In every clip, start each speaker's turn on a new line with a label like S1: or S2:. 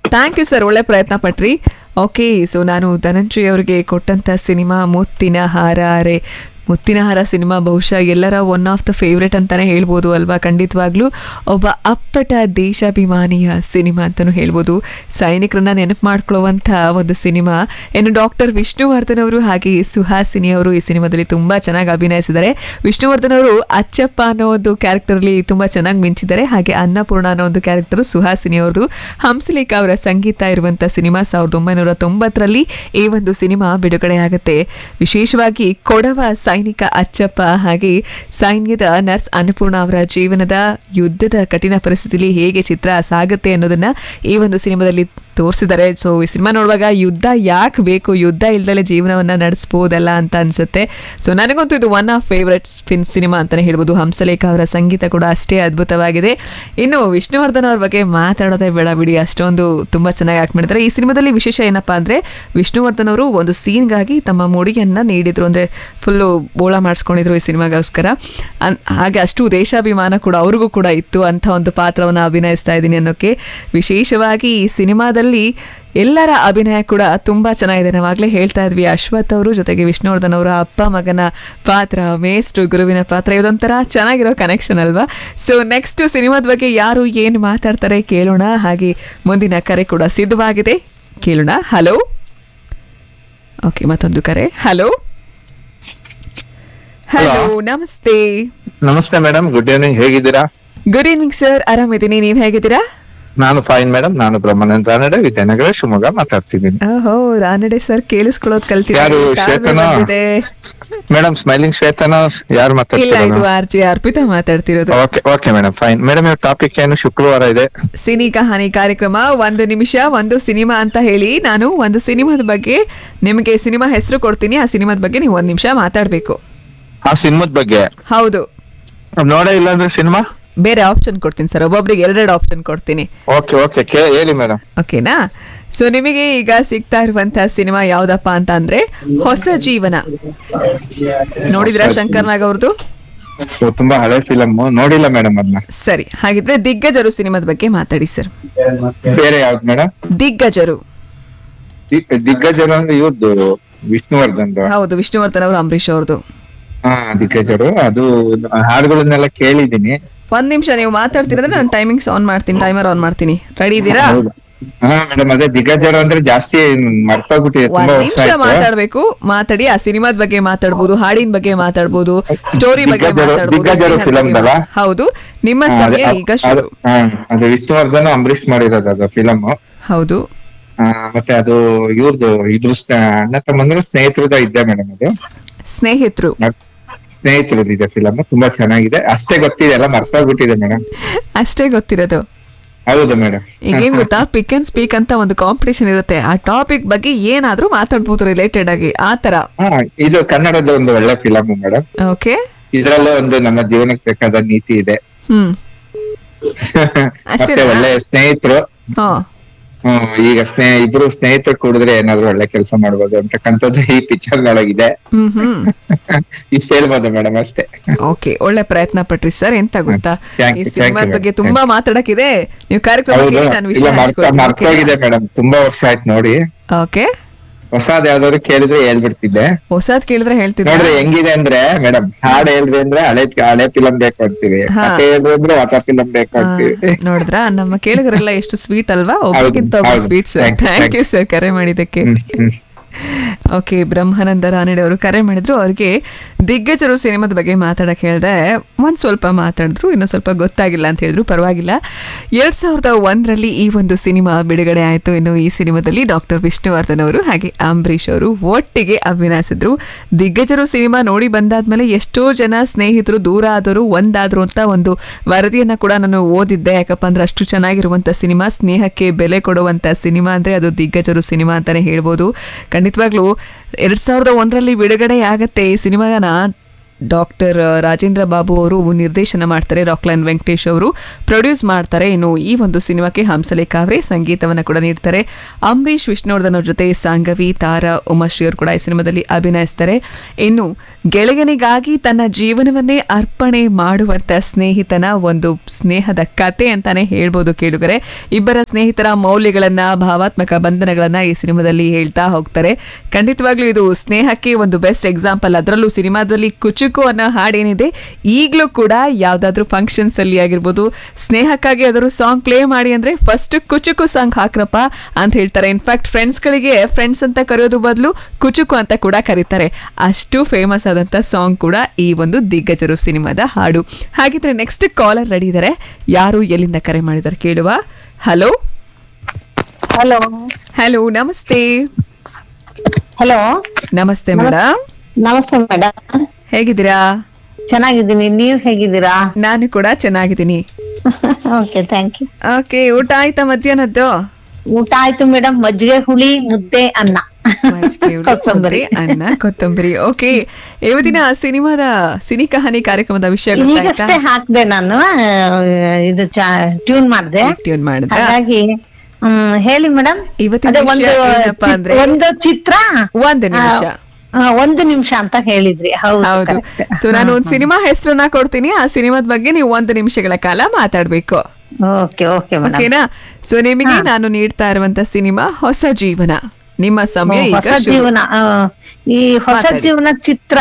S1: Thank you sir ಒಳ್ಳೆ ಪ್ರಯತ್ನ ಪಟ್ರಿ okay so ನಾನು ಧನಂಜಯ್ ಅವರಿಗೆ ಕೊಟ್ಟಂತ ಸಿನಿಮಾ ಮುತ್ತಿನ ಹಾರ ಅರೆ ಮುತ್ತಿನ ಹಾರ ಸಿನಿಮಾ ಬಹುಶಃ ಎಲ್ಲರ ಒನ್ ಆಫ್ ದ ಫೇವ್ರೆಟ್ ಅಂತಾನೆ ಹೇಳ್ಬೋದು ಅಲ್ವಾ ಖಂಡಿತವಾಗ್ಲೂ ಒಬ್ಬ ಅಪ್ಪಟ ದೇಶಾಭಿಮಾನಿಯ ಸಿನಿಮಾ ಅಂತಲೂ ಹೇಳ್ಬೋದು ಸೈನಿಕರನ್ನ ನೆನಪು ಮಾಡ್ಕೊಳ್ಳುವಂಥ ಒಂದು ಸಿನಿಮಾ ಇನ್ನು ಡಾಕ್ಟರ್ ವಿಷ್ಣುವರ್ಧನ್ ಅವರು ಹಾಗೆ ಸುಹಾಸಿನಿ ಅವರು ಈ ಸಿನಿಮಾದಲ್ಲಿ ತುಂಬಾ ಚೆನ್ನಾಗಿ ಅಭಿನಯಿಸಿದ್ದಾರೆ ವಿಷ್ಣುವರ್ಧನ್ ಅವರು ಅಚ್ಚಪ್ಪ ಅನ್ನೋ ಒಂದು ಕ್ಯಾರೆಕ್ಟರ್ಲಿ ತುಂಬಾ ಚೆನ್ನಾಗಿ ಮಿಂಚಿದ್ದಾರೆ ಹಾಗೆ ಅನ್ನಪೂರ್ಣ ಅನ್ನೋ ಒಂದು ಕ್ಯಾರೆಕ್ಟರ್ ಸುಹಾಸಿನಿ ಅವ್ರದ್ದು ಹಂಸಲೇಖ ಅವರ ಸಂಗೀತ ಇರುವಂತ ಸಿನಿಮಾ ಸಾವಿರದ ಒಂಬೈನೂರ ತೊಂಬತ್ತರಲ್ಲಿ ಈ ಒಂದು ಸಿನಿಮಾ ಬಿಡುಗಡೆ ಆಗುತ್ತೆ ವಿಶೇಷವಾಗಿ ಕೊಡವ ಸೈನಿಕ ಅಚ್ಚಪ್ಪ ಹಾಗೆ ಸೈನ್ಯದ ನರ್ಸ್ ಅನ್ನಪೂರ್ಣ ಅವರ ಜೀವನದ ಯುದ್ಧದ ಕಠಿಣ ಪರಿಸ್ಥಿತಿಲಿ ಹೇಗೆ ಚಿತ್ರ ಸಾಗುತ್ತೆ ಅನ್ನೋದನ್ನ ಈ ಒಂದು ಸಿನಿಮಾದಲ್ಲಿ ತೋರಿಸಿದ್ದಾರೆ ಸೊ ಈ ಸಿನಿಮಾ ನೋಡುವಾಗ ಯುದ್ಧ ಯಾಕೆ ಬೇಕು ಯುದ್ಧ ಇಲ್ದಲೆ ಜೀವನವನ್ನ ನಡೆಸ್ಬೋದಲ್ಲ ಅಂತ ಅನ್ಸುತ್ತೆ ಸೊ ನನಗಂತೂ ಇದು ಒನ್ ಆಫ್ ಫೇವ್ರೆಟ್ ಫಿನ್ ಸಿನಿಮಾ ಅಂತಾನೆ ಹೇಳ್ಬೋದು ಹಂಸಲೇಖ ಅವರ ಸಂಗೀತ ಕೂಡ ಅಷ್ಟೇ ಅದ್ಭುತವಾಗಿದೆ ಇನ್ನು ವಿಷ್ಣುವರ್ಧನ್ ಅವ್ರ ಬಗ್ಗೆ ಮಾತಾಡೋದೇ ಬೇಡ ಬಿಡಿ ಅಷ್ಟೊಂದು ತುಂಬಾ ಚೆನ್ನಾಗಿ ಆಕ್ಟ್ ಮಾಡಿದ್ದಾರೆ ಈ ಸಿನಿಮಾದಲ್ಲಿ ವಿಶೇಷ ಏನಪ್ಪಾ ಅಂದ್ರೆ ವಿಷ್ಣುವರ್ಧನ್ ಅವರು ಒಂದು ಸೀನ್ಗಾಗಿ ತಮ್ಮ ಮುಡಿಯನ್ನ ನೀಡಿದ್ರು ಅಂದ್ರೆ ಫುಲ್ಲು ಬೋಳ ಮಾಡಿಸ್ಕೊಂಡಿದ್ರು ಈ ಸಿನಿಮಾಗೋಸ್ಕರ ಅನ್- ಹಾಗೆ ಅಷ್ಟು ದೇಶಾಭಿಮಾನ ಕೂಡ ಅವ್ರಿಗೂ ಕೂಡ ಇತ್ತು ಅಂತ ಒಂದು ಪಾತ್ರವನ್ನು ಅಭಿನಯಿಸ್ತಾ ಇದ್ದೀನಿ ಅನ್ನೋಕೆ ವಿಶೇಷವಾಗಿ ಈ ಸಿನಿಮಾದಲ್ಲಿ ಎಲ್ಲರ ಅಭಿನಯ ಕೂಡ ತುಂಬಾ ಚೆನ್ನಾಗಿದೆ ನಾವಾಗಲೇ ಹೇಳ್ತಾ ಇದ್ವಿ ಅಶ್ವಥ್ ಅವರು ಜೊತೆಗೆ ವಿಷ್ಣುವರ್ಧನ್ ಅವರ ಅಪ್ಪ ಮಗನ ಪಾತ್ರ ಮೇಷ್ಟ್ರು ಗುರುವಿನ ಪಾತ್ರ ಇದೊಂಥರ ಚೆನ್ನಾಗಿರೋ ಕನೆಕ್ಷನ್ ಅಲ್ವಾ ಸೊ ನೆಕ್ಸ್ಟ್ ಸಿನಿಮಾದ ಬಗ್ಗೆ ಯಾರು ಏನು ಮಾತಾಡ್ತಾರೆ ಕೇಳೋಣ ಹಾಗೆ ಮುಂದಿನ ಕರೆ ಕೂಡ ಸಿದ್ಧವಾಗಿದೆ ಕೇಳೋಣ ಹಲೋ ಓಕೆ ಮತ್ತೊಂದು ಕರೆ ಹಲೋ ಹಲೋ ನಮಸ್ತೆ
S2: ನಮಸ್ತೆ ಮೇಡಮ್ ಗುಡ್ ಈವ್ನಿಂಗ್ ಹೇಗಿದ್ದೀರಾ
S1: ಗುಡ್ ಈವ್ನಿಂಗ್ ಸರ್ ಆರಾಮಿದ್ದೀನಿ ನೀವು ಹೇಗಿದ್ದೀರಾ
S2: ನಾನು ಫೈನ್ ಮೇಡಮ್ ನಾನು ಬ್ರಹ್ಮಾನಂದ ರಾನಡೆ ವಿದ್ಯಾನಗರ ಶಿವಮೊಗ್ಗ ಮಾತಾಡ್ತಿದ್ದೀನಿ
S1: ಓಹೋ ರಾನಡೆ ಸರ್ ಕೇಳಿಸ್ಕೊಳ್ಳೋದು
S2: ಯಾರು,
S1: ಕಲ್ತಿದ್ದಾರೆ
S2: ಶ್ವೇತನಾ? ಮೇಡಮ್ ಸ್ಮೈಲಿಂಗ್ ಶ್ವೇತನ ಯಾರು
S1: ಇಲ್ಲ
S2: ಮಾತಾಡ್ತಿರೋದು
S1: ಇದು ಆರ್ ಜೆ ಅರ್ಪಿತಾ ಮಾತಾಡ್ತಿರೋದು
S2: okay okay madam fine madam ಇವ್ ಟಾಪಿಕ್ ಏನು ಶುಕ್ರವಾರ ಇದೆ
S1: ಸಿನಿ ಕಹಾನಿ ಕಾರ್ಯಕ್ರಮ ಒಂದು ನಿಮಿಷ ಒಂದು ಸಿನಿಮಾ ಅಂತ ಹೇಳಿ ನಾನು ಒಂದು ಸಿನಿಮಾದ ಬಗ್ಗೆ ನಿಮಗೆ ಸಿನಿಮಾ ಹೆಸರು ಕೊಡ್ತೀನಿ ಆ ಸಿನಿಮಾದ ಬಗ್ಗೆ ನೀವು ಒಂದು ನಿಮಿಷ ಮಾತಾಡಬೇಕು
S2: ಆ ಸಿನಿಮಾದ ಬಗ್ಗೆ
S1: ಹೌದು
S2: ನೋಡೇ ಇಲ್ಲ ಅಂದ್ರೆ ಸಿನಿಮಾ
S1: ಬೇರೆ ಆಪ್ಷನ್ ಕೊಡ್ತೀನಿ ಸರ್ ಒಬ್ಬೊಬ್ರಿಗೆ ಎರಡೆರಡು ಆಪ್ಷನ್ ಕೊಡ್ತೀನಿ
S2: ಓಕೆ ಓಕೆ ಹೇಳಿ ಮೇಡಮ್
S1: ಓಕೆನಾ ಸೊ ನಿಮಗೆ ಈಗ ಸಿಗ್ತಾ ಇರುವಂತಹ ಸಿನಿಮಾ ಯಾವ್ದಪ್ಪ ಅಂತ ಅಂದ್ರೆ ಹೊಸ ಜೀವನ ನೋಡಿದ್ರಾ ಶಂಕರ್ ನಾಗ್ ಅವ್ರದ್ದು
S2: ತುಂಬಾ ಹಳೆ ಫಿಲಮ್ ನೋಡಿಲ್ಲ ಮೇಡಮ್ ಅದನ್ನ
S1: ಸರಿ ಹಾಗಿದ್ರೆ ದಿಗ್ಗಜರು ಸಿನಿಮಾದ ಬಗ್ಗೆ ಮಾತಾಡಿ ಸರ್
S2: ಬೇರೆ ಯಾವ್ದು ಮೇಡಮ್
S1: ದಿಗ್ಗಜರು
S2: ದಿಗ್ಗಜರು ಅಂದ್ರೆ ಇವ್ರದ್ದು ವಿಷ್ಣುವರ್ಧನ್
S1: ಹೌದು ವಿಷ್ಣುವರ್ಧನ್ ಅವರು ಅಂಬರೀಶ್ ಅವ್ರದ್ದು
S2: ಹಾ ದಿಗ್ಗಜರು ಅದು ಹಾಡುಗಳನ್ನೆಲ್ಲ ಕೇಳಿದೀನಿ
S1: ಒಂದ್ ನಿಮಿಷ ನೀವು ಮಾತಾಡ್ತಿರಂದ್ರೆ ನಾನು ಟೈಮಿಂಗ್ಸ್ ಆನ್ ಮಾಡ್ತೀನಿ ಟೈಮರ್ ಆನ್ ಮಾಡ್ತೀನಿ ರೆಡಿ ಇದ್ದೀರಾ
S2: ಹೌದು. ಹಾ ಮೇಡಮ್ ಅದೇ ದಿಗ್ಗಜರು ಅಂದ್ರೆ ಜಾಸ್ತಿ ಮರ್ತೋಗ್ಬಿಟ್ಟಿದೆ
S1: ಒಂದ್
S2: ತುಂಬಾ ವರ್ಷ
S1: ನಿಮಿಷ
S2: ಆಯ್ತು
S1: ಮಾತಾಡ್ಬೇಕು ಮಾತಾಡಿ ಆ ಸಿನಿಮಾದ ಬಗ್ಗೆ ಮಾತಾಡ್ಬೋದು ಹಾಡಿನ ಬಗ್ಗೆ ಮಾತಾಡ್ಬೋದು ಸ್ಟೋರಿ ಬಗ್ಗೆ
S2: ದಿಗ್ಗಜರು-
S1: ಮಾತಾಡ್ಬೋದು
S2: ದಿಗ್ಗಜರು
S1: ಸ್ನೇಹದ
S2: film
S1: ಬಗ್ಗೆ
S2: ದಲ್ಲ?
S1: ಮಾ- ಹೌದು ನಿಮ್ಮ
S2: ಹಾ, ಅದೇ-
S1: ಸಮಯ ಈಗ ಶುರು
S2: ಅದು- ಹಾ, ಅದು ವಿಷ್ಣುವರ್ಧನ್ ಅಂಬರೀಶ್ ಮಾಡಿರೋದು ಅದು ಫಿಲಮ್
S1: ಹೌದು
S2: ಮತ್ತೆ ಅದು ಇವ್ರದ್ದು ಇದ್ರ ಸ್ನ- ಅಣ್ಣ ತಮ್ಮಂದ್ರು ಸ್ನೇಹಿತರದ ಇದ್ದೆ ಮೇಡಮ್ ಅದು
S1: ಸ್ನೇಹಿತರು
S2: ಸ್ನೇಹಿತರದ್ದು ಇದೆ ಫಿಲಮ್ ತುಂಬಾ ಚೆನ್ನಾಗಿದೆ ಅಷ್ಟೇ ಗೊತ್ತಿದೆ ಎಲ್ಲ ಮರ್ತೋಗ್ಬಿಟ್ಟಿದೆ ಮೇಡಮ್
S1: ಅಷ್ಟೇ ಗೊತ್ತಿರೋದು
S2: ಹೌದು ಮೇಡಮ್
S1: ಈಗೇನ್ ಗೊತ್ತಾ ಪಿಕ್ ಅಂಡ್ ಸ್ಪೀಕ್ ಅಂತ ಒಂದು ಕಾಂಪಿಟೇಷನ್ ಇರುತ್ತೆ ಆ ಟಾಪಿಕ್ ಬಗ್ಗೆ ಏನಾದ್ರೂ ಮಾತಾಡ್ಬೋದು ರಿಲೇಟೆಡ್ ಆಗಿ ಆ ತರ
S2: ಹಾ ಇದು ಕನ್ನಡದ ಒಂದು ಒಳ್ಳೆ ಫಿಲಮ್ ಮೇಡಮ್
S1: ಓಕೆ
S2: ಇದ್ರಲ್ಲೂ ಒಂದು ನಮ್ಮ ಜೀವನಕ್ಕೆ ಬೇಕಾದ ನೀತಿ ಇದೆ
S1: ಹ್ಮ್
S2: ಮತ್ತೆ
S1: ಅಷ್ಟೇನಾ?
S2: ಒಳ್ಳೆ ಸ್ನೇಹಿತರು
S1: ಹಾ
S2: ಹ್ಮ್ ಈಗ ಸ್ನೇಹ ಇಬ್ರು ಸ್ನೇಹಿತರು ಕೂಡಿದ್ರೆ ಏನಾದ್ರು ಒಳ್ಳೆ ಕೆಲಸ ಮಾಡ್ಬೋದು ಅಂತಕ್ಕಂಥದ್ದು ಈ ಪಿಕ್ಚರ್ ನೊಳಗಿದೆ
S1: ಹ್ಮ್ ಹ್ಮ್
S2: ಇಷ್ಟ ಹೇಳ್ಬೋದು ಮೇಡಮ್ ಅಷ್ಟೇ
S1: ಓಕೆ ಒಳ್ಳೆ ಪ್ರಯತ್ನ ಪಟ್ರಿ ಸರ್ ಎಂತ ಗೊತ್ತಾ
S2: Thank
S1: ಈ
S2: you,
S1: ಸಿನಿಮಾದ
S2: thank you,
S1: ಬಗ್ಗೆ
S2: madam.
S1: ತುಂಬಾ ಮಾತಾಡಕ್ಕಿದೆ ನೀವು ಕಾರ್ಯಕ್ರಮ
S2: ಹೌದು
S1: ಕೇಳಿ ನಾನು
S2: ಇಲ್ಲ
S1: ವಿಷಯ
S2: ಮರ್ತ ಮರ್ತೋಗಿದೆ ಮೇಡಮ್ ತುಂಬಾ ವರ್ಷ ಆಯ್ತು ನೋಡಿ
S1: ಓಕೆ
S2: ಹೊಸಾದ್ ಯಾವ್ದಾದ್ರು ಕೇಳಿದ್ರೆ ಹೇಳ್ಬಿಡ್ತಿದ್ದೆ
S1: ಹೊಸದ್ ಕೇಳಿದ್ರೆ ಹೇಳ್ತಿದ್ದೆ
S2: ನೋಡ್ರಿ ಹೆಂಗಿದೆ ಅಂದ್ರೆ ಮೇಡಮ್ ಹಾಡ್ ಹೇಳ್ರಿ ಅಂದ್ರೆ ಹಳೆ ಹಳೆ ಫಿಲಂ ಬೇಕು ಅಂತೀವಿ
S1: ಹಾ.
S2: ಕಥೆ ಹೇಳ್ರಿ ಅಂದ್ರೆ ಹೊಸ ಫಿಲಂ ಬೇಕು ಅಂತೀವಿ
S1: ನೋಡಿದ್ರ ನಮ್ಮ ಕೇಳಿದ್ರೆಲ್ಲ ಎಷ್ಟು ಸ್ವೀಟ್ ಅಲ್ವಾ ಒಬ್ಬಕ್ಕಿಂತ ಒಬ್ಬ
S2: ಹೌದು.
S1: Sweet sir
S2: Thank you,
S1: thank you sir ಕರೆ ಮಾಡಿದ್ದಕ್ಕೆ
S2: ಹ್ಮ್, ಹ್ಮ್.
S1: ಓಕೆ ಬ್ರಹ್ಮಾನಂದ ರಾನಡೆ ಅವರು ಕರೆ ಮಾಡಿದ್ರು ಅವ್ರಿಗೆ ದಿಗ್ಗಜರು ಸಿನಿಮಾದ ಬಗ್ಗೆ ಮಾತಾಡಕ್ ಹೇಳ್ದೆ ಒಂದ್ ಸ್ವಲ್ಪ ಮಾತಾಡಿದ್ರು ಇನ್ನು ಸ್ವಲ್ಪ ಗೊತ್ತಾಗಿಲ್ಲ ಅಂತ ಹೇಳಿದ್ರು ಪರವಾಗಿಲ್ಲ ಎರಡ್ ಸಾವಿರದ ಒಂದರಲ್ಲಿ ಈ ಒಂದು ಸಿನಿಮಾ ಬಿಡುಗಡೆ ಆಯಿತು ಇನ್ನು ಈ ಸಿನಿಮಾದಲ್ಲಿ ಡಾಕ್ಟರ್ ವಿಷ್ಣುವರ್ಧನ್ ಅವರು ಹಾಗೆ ಅಂಬರೀಶ್ ಅವರು ಒಟ್ಟಿಗೆ ಅಭಿನಯಿಸಿದ್ರು ದಿಗ್ಗಜರು ಸಿನಿಮಾ ನೋಡಿ ಬಂದಾದ್ಮೇಲೆ ಎಷ್ಟೋ ಜನ ಸ್ನೇಹಿತರು ದೂರ ಆದರು ಒಂದಾದ್ರು ಅಂತ ಒಂದು ವರದಿಯನ್ನ ಕೂಡ ನಾನು ಓದಿದ್ದೆ ಯಾಕಪ್ಪ ಅಂದ್ರೆ ಅಷ್ಟು ಚೆನ್ನಾಗಿರುವಂತ ಸಿನಿಮಾ ಸ್ನೇಹಕ್ಕೆ ಬೆಲೆ ಕೊಡುವಂತ ಸಿನಿಮಾ ಅಂದ್ರೆ ಅದು ದಿಗ್ಗಜರು ಸಿನಿಮಾ ಅಂತಾನೆ ಹೇಳ್ಬೋದು ಖಂಡಿತವಾಗ್ಲೂ ಎರಡ್ ಸಾವಿರದ ಒಂದರಲ್ಲಿ ಬಿಡುಗಡೆ ಆಗತ್ತೆ ಈ ಸಿನಿಮಾನ ಡಾಕ್ಟರ್ ರಾಜೇಂದ್ರ ಬಾಬು ಅವರು ನಿರ್ದೇಶನ ಮಾಡ್ತಾರೆ ರಾಕ್ಲೈನ್ ವೆಂಕಟೇಶ್ ಅವರು ಪ್ರೊಡ್ಯೂಸ್ ಮಾಡ್ತಾರೆ ಇನ್ನು ಈ ಒಂದು ಸಿನಿಮಾಕ್ಕೆ ಹಂಸಲೇಖ ಅವರೇ ಸಂಗೀತವನ್ನು ಕೂಡ ನೀಡ್ತಾರೆ ಅಂಬರೀಷ್ ವಿಷ್ಣುವರ್ಧನ್ ಅವ್ರ ಜೊತೆ ಸಾಂಗವಿ ತಾರಾ ಉಮಾಶ್ರೀ ಅವರು ಕೂಡ ಈ ಸಿನಿಮಾದಲ್ಲಿ ಅಭಿನಯಿಸ್ತಾರೆ ಇನ್ನು ಗೆಳೆಯನಿಗಾಗಿ ತನ್ನ ಜೀವನವನ್ನೇ ಅರ್ಪಣೆ ಮಾಡುವಂತ ಸ್ನೇಹಿತನ ಒಂದು ಸ್ನೇಹದ ಕತೆ ಅಂತಾನೆ ಹೇಳ್ಬೋದು ಕೇಳುಗರೆ ಇಬ್ಬರ ಸ್ನೇಹಿತರ ಮೌಲ್ಯಗಳನ್ನ ಭಾವಾತ್ಮಕ ಬಂಧನಗಳನ್ನ ಈ ಸಿನಿಮಾದಲ್ಲಿ ಹೇಳ್ತಾ ಹೋಗ್ತಾರೆ ಖಂಡಿತವಾಗ್ಲೂ ಇದು ಸ್ನೇಹಕ್ಕೆ ಒಂದು ಬೆಸ್ಟ್ ಎಕ್ಸಾಂಪಲ್ ಅದರಲ್ಲೂ ಸಿನಿಮಾದಲ್ಲಿ ಕುಚುಕು ಅನ್ನೋ ಹಾಡೇನಿದೆ ಈಗಲೂ ಕೂಡ ಯಾವ್ದಾದ್ರು ಫಂಕ್ಷನ್ಸ್ ಅಲ್ಲಿ ಆಗಿರ್ಬೋದು ಸ್ನೇಹಕ್ಕಾಗಿ ಯಾವ್ದಾದ್ರು ಸಾಂಗ್ ಪ್ಲೇ ಮಾಡಿ ಅಂದ್ರೆ ಫಸ್ಟ್ ಕುಚುಕು ಸಾಂಗ್ ಹಾಕ್ರಪ್ಪ ಅಂತ ಹೇಳ್ತಾರೆ ಇನ್ಫ್ಯಾಕ್ಟ್ ಫ್ರೆಂಡ್ಸ್ಗಳಿಗೆ ಫ್ರೆಂಡ್ಸ್ ಅಂತ ಕರೆಯೋದು ಬದಲು ಕುಚುಕು ಅಂತ ಕೂಡ ಕರೀತಾರೆ ಅಷ್ಟು ಫೇಮಸ್ ಆದಂತ ಸಾಂಗ್ ಕೂಡ ಈ ಒಂದು ದಿಗ್ಗಜರು ಸಿನಿಮಾದ ಹಾಡು ಹಾಗಿದ್ರೆ ನೆಕ್ಸ್ಟ್ ಕಾಲರ್ ರೆಡಿ ಇದ್ದಾರೆ ಯಾರು ಎಲ್ಲಿಂದ ಕರೆ ಮಾಡಿದ್ದಾರೆ ಕೇಳುವ ಹಲೋ
S3: ಹಲೋ
S1: ಹಲೋ ನಮಸ್ತೆ
S3: ಹಲೋ
S1: ನಮಸ್ತೆ ಮೇಡಮ್
S3: ನಮಸ್ತೆ ಮೇಡಮ್
S1: ಹೇಗಿದ್ದೀರಾ
S3: ಚೆನ್ನಾಗಿದ್ದೀನಿ ನೀವ್ ಹೇಗಿದ್ದೀರಾ
S1: ನಾನು ಕೂಡ ಚೆನ್ನಾಗಿದ್ದೀನಿ
S3: ಓಕೆ ಥ್ಯಾಂಕ್ ಯು
S1: ಓಕೆ ಊಟ ಆಯ್ತಾ ಮಧ್ಯಾಹ್ನದ್ದು
S3: ಊಟ ಆಯ್ತು ಮೇಡಮ್ ಮಜ್ಜಿಗೆ ಹುಳಿ ಮುದ್ದೆ ಅನ್ನ
S1: ಮಜ್ಜಿಗೆ ಹುಳಿ,
S3: ಕೊತ್ತಂಬರಿ.
S1: ಮುದ್ದೆ, ಅನ್ನ ಕೊತ್ತಂಬರಿ ಓಕೆ ಇವತ್ತಿನ ಸಿನಿಮಾದ ಸಿನಿ ಕಹಾನಿ ಕಾರ್ಯಕ್ರಮದ ವಿಷಯ ಗೊತ್ತಾಯ್ತಾ
S3: ಈಗಷ್ಟೇ ಹಾಕ್ದೆ ನಾನು ಆ, ಇದು ಟ್ಯೂನ್ ಮಾಡ್ದೆ
S1: ಟ್ಯೂನ್ ಮಾಡಿದ
S3: ಹಾಗಾಗಿ ಹ್ಮ್ ಹೇಳಿ ಮೇಡಮ್
S1: ಇವತ್ತಿನ
S3: ಅದೇ
S1: ವಿಷಯ
S3: ಒಂದು
S1: ಏನಪ್ಪಾ
S3: ಚಿತ್-
S1: ಅಂದ್ರೆ
S3: ಒಂದು ಚಿತ್ರ
S1: ಒಂದು ನಿಮಿಷ
S3: ಆ, ಒಂದು ನಿಮಿಷ ಅಂತ ಹೇಳಿದ್ರಿ ಹೌದು
S1: ಹೌದು
S3: correct.
S1: ಸೊ ನಾನು ಒಂದು ಸಿನಿಮಾ ಹೆಸರನ್ನ ಕೊಡ್ತೀನಿ ಆ ಸಿನಿಮಾದ ಬಗ್ಗೆ ನೀವು ಒಂದು ನಿಮಿಷಗಳ ಕಾಲ ಮಾತಾಡ್ಬೇಕು
S3: ಓಕೆ ಓಕೆ ಮೇಡಮ್
S1: ಓಕೆನಾ ಸೊ ನಿಮಗೆ ನಾನು ನೀಡ್ತಾ ಇರುವಂತ ಸಿನಿಮಾ ಹೊಸ ಜೀವನ ನಿಮ್ಮ ಸಮಯ ಈಗ
S3: ಹೊಸ
S1: ಶುರು.
S3: ಜೀವನ ಆ, ಈ ಹೊಸ
S1: ಮಾತಾಡಿ.
S3: ಜೀವನ ಚಿತ್ರ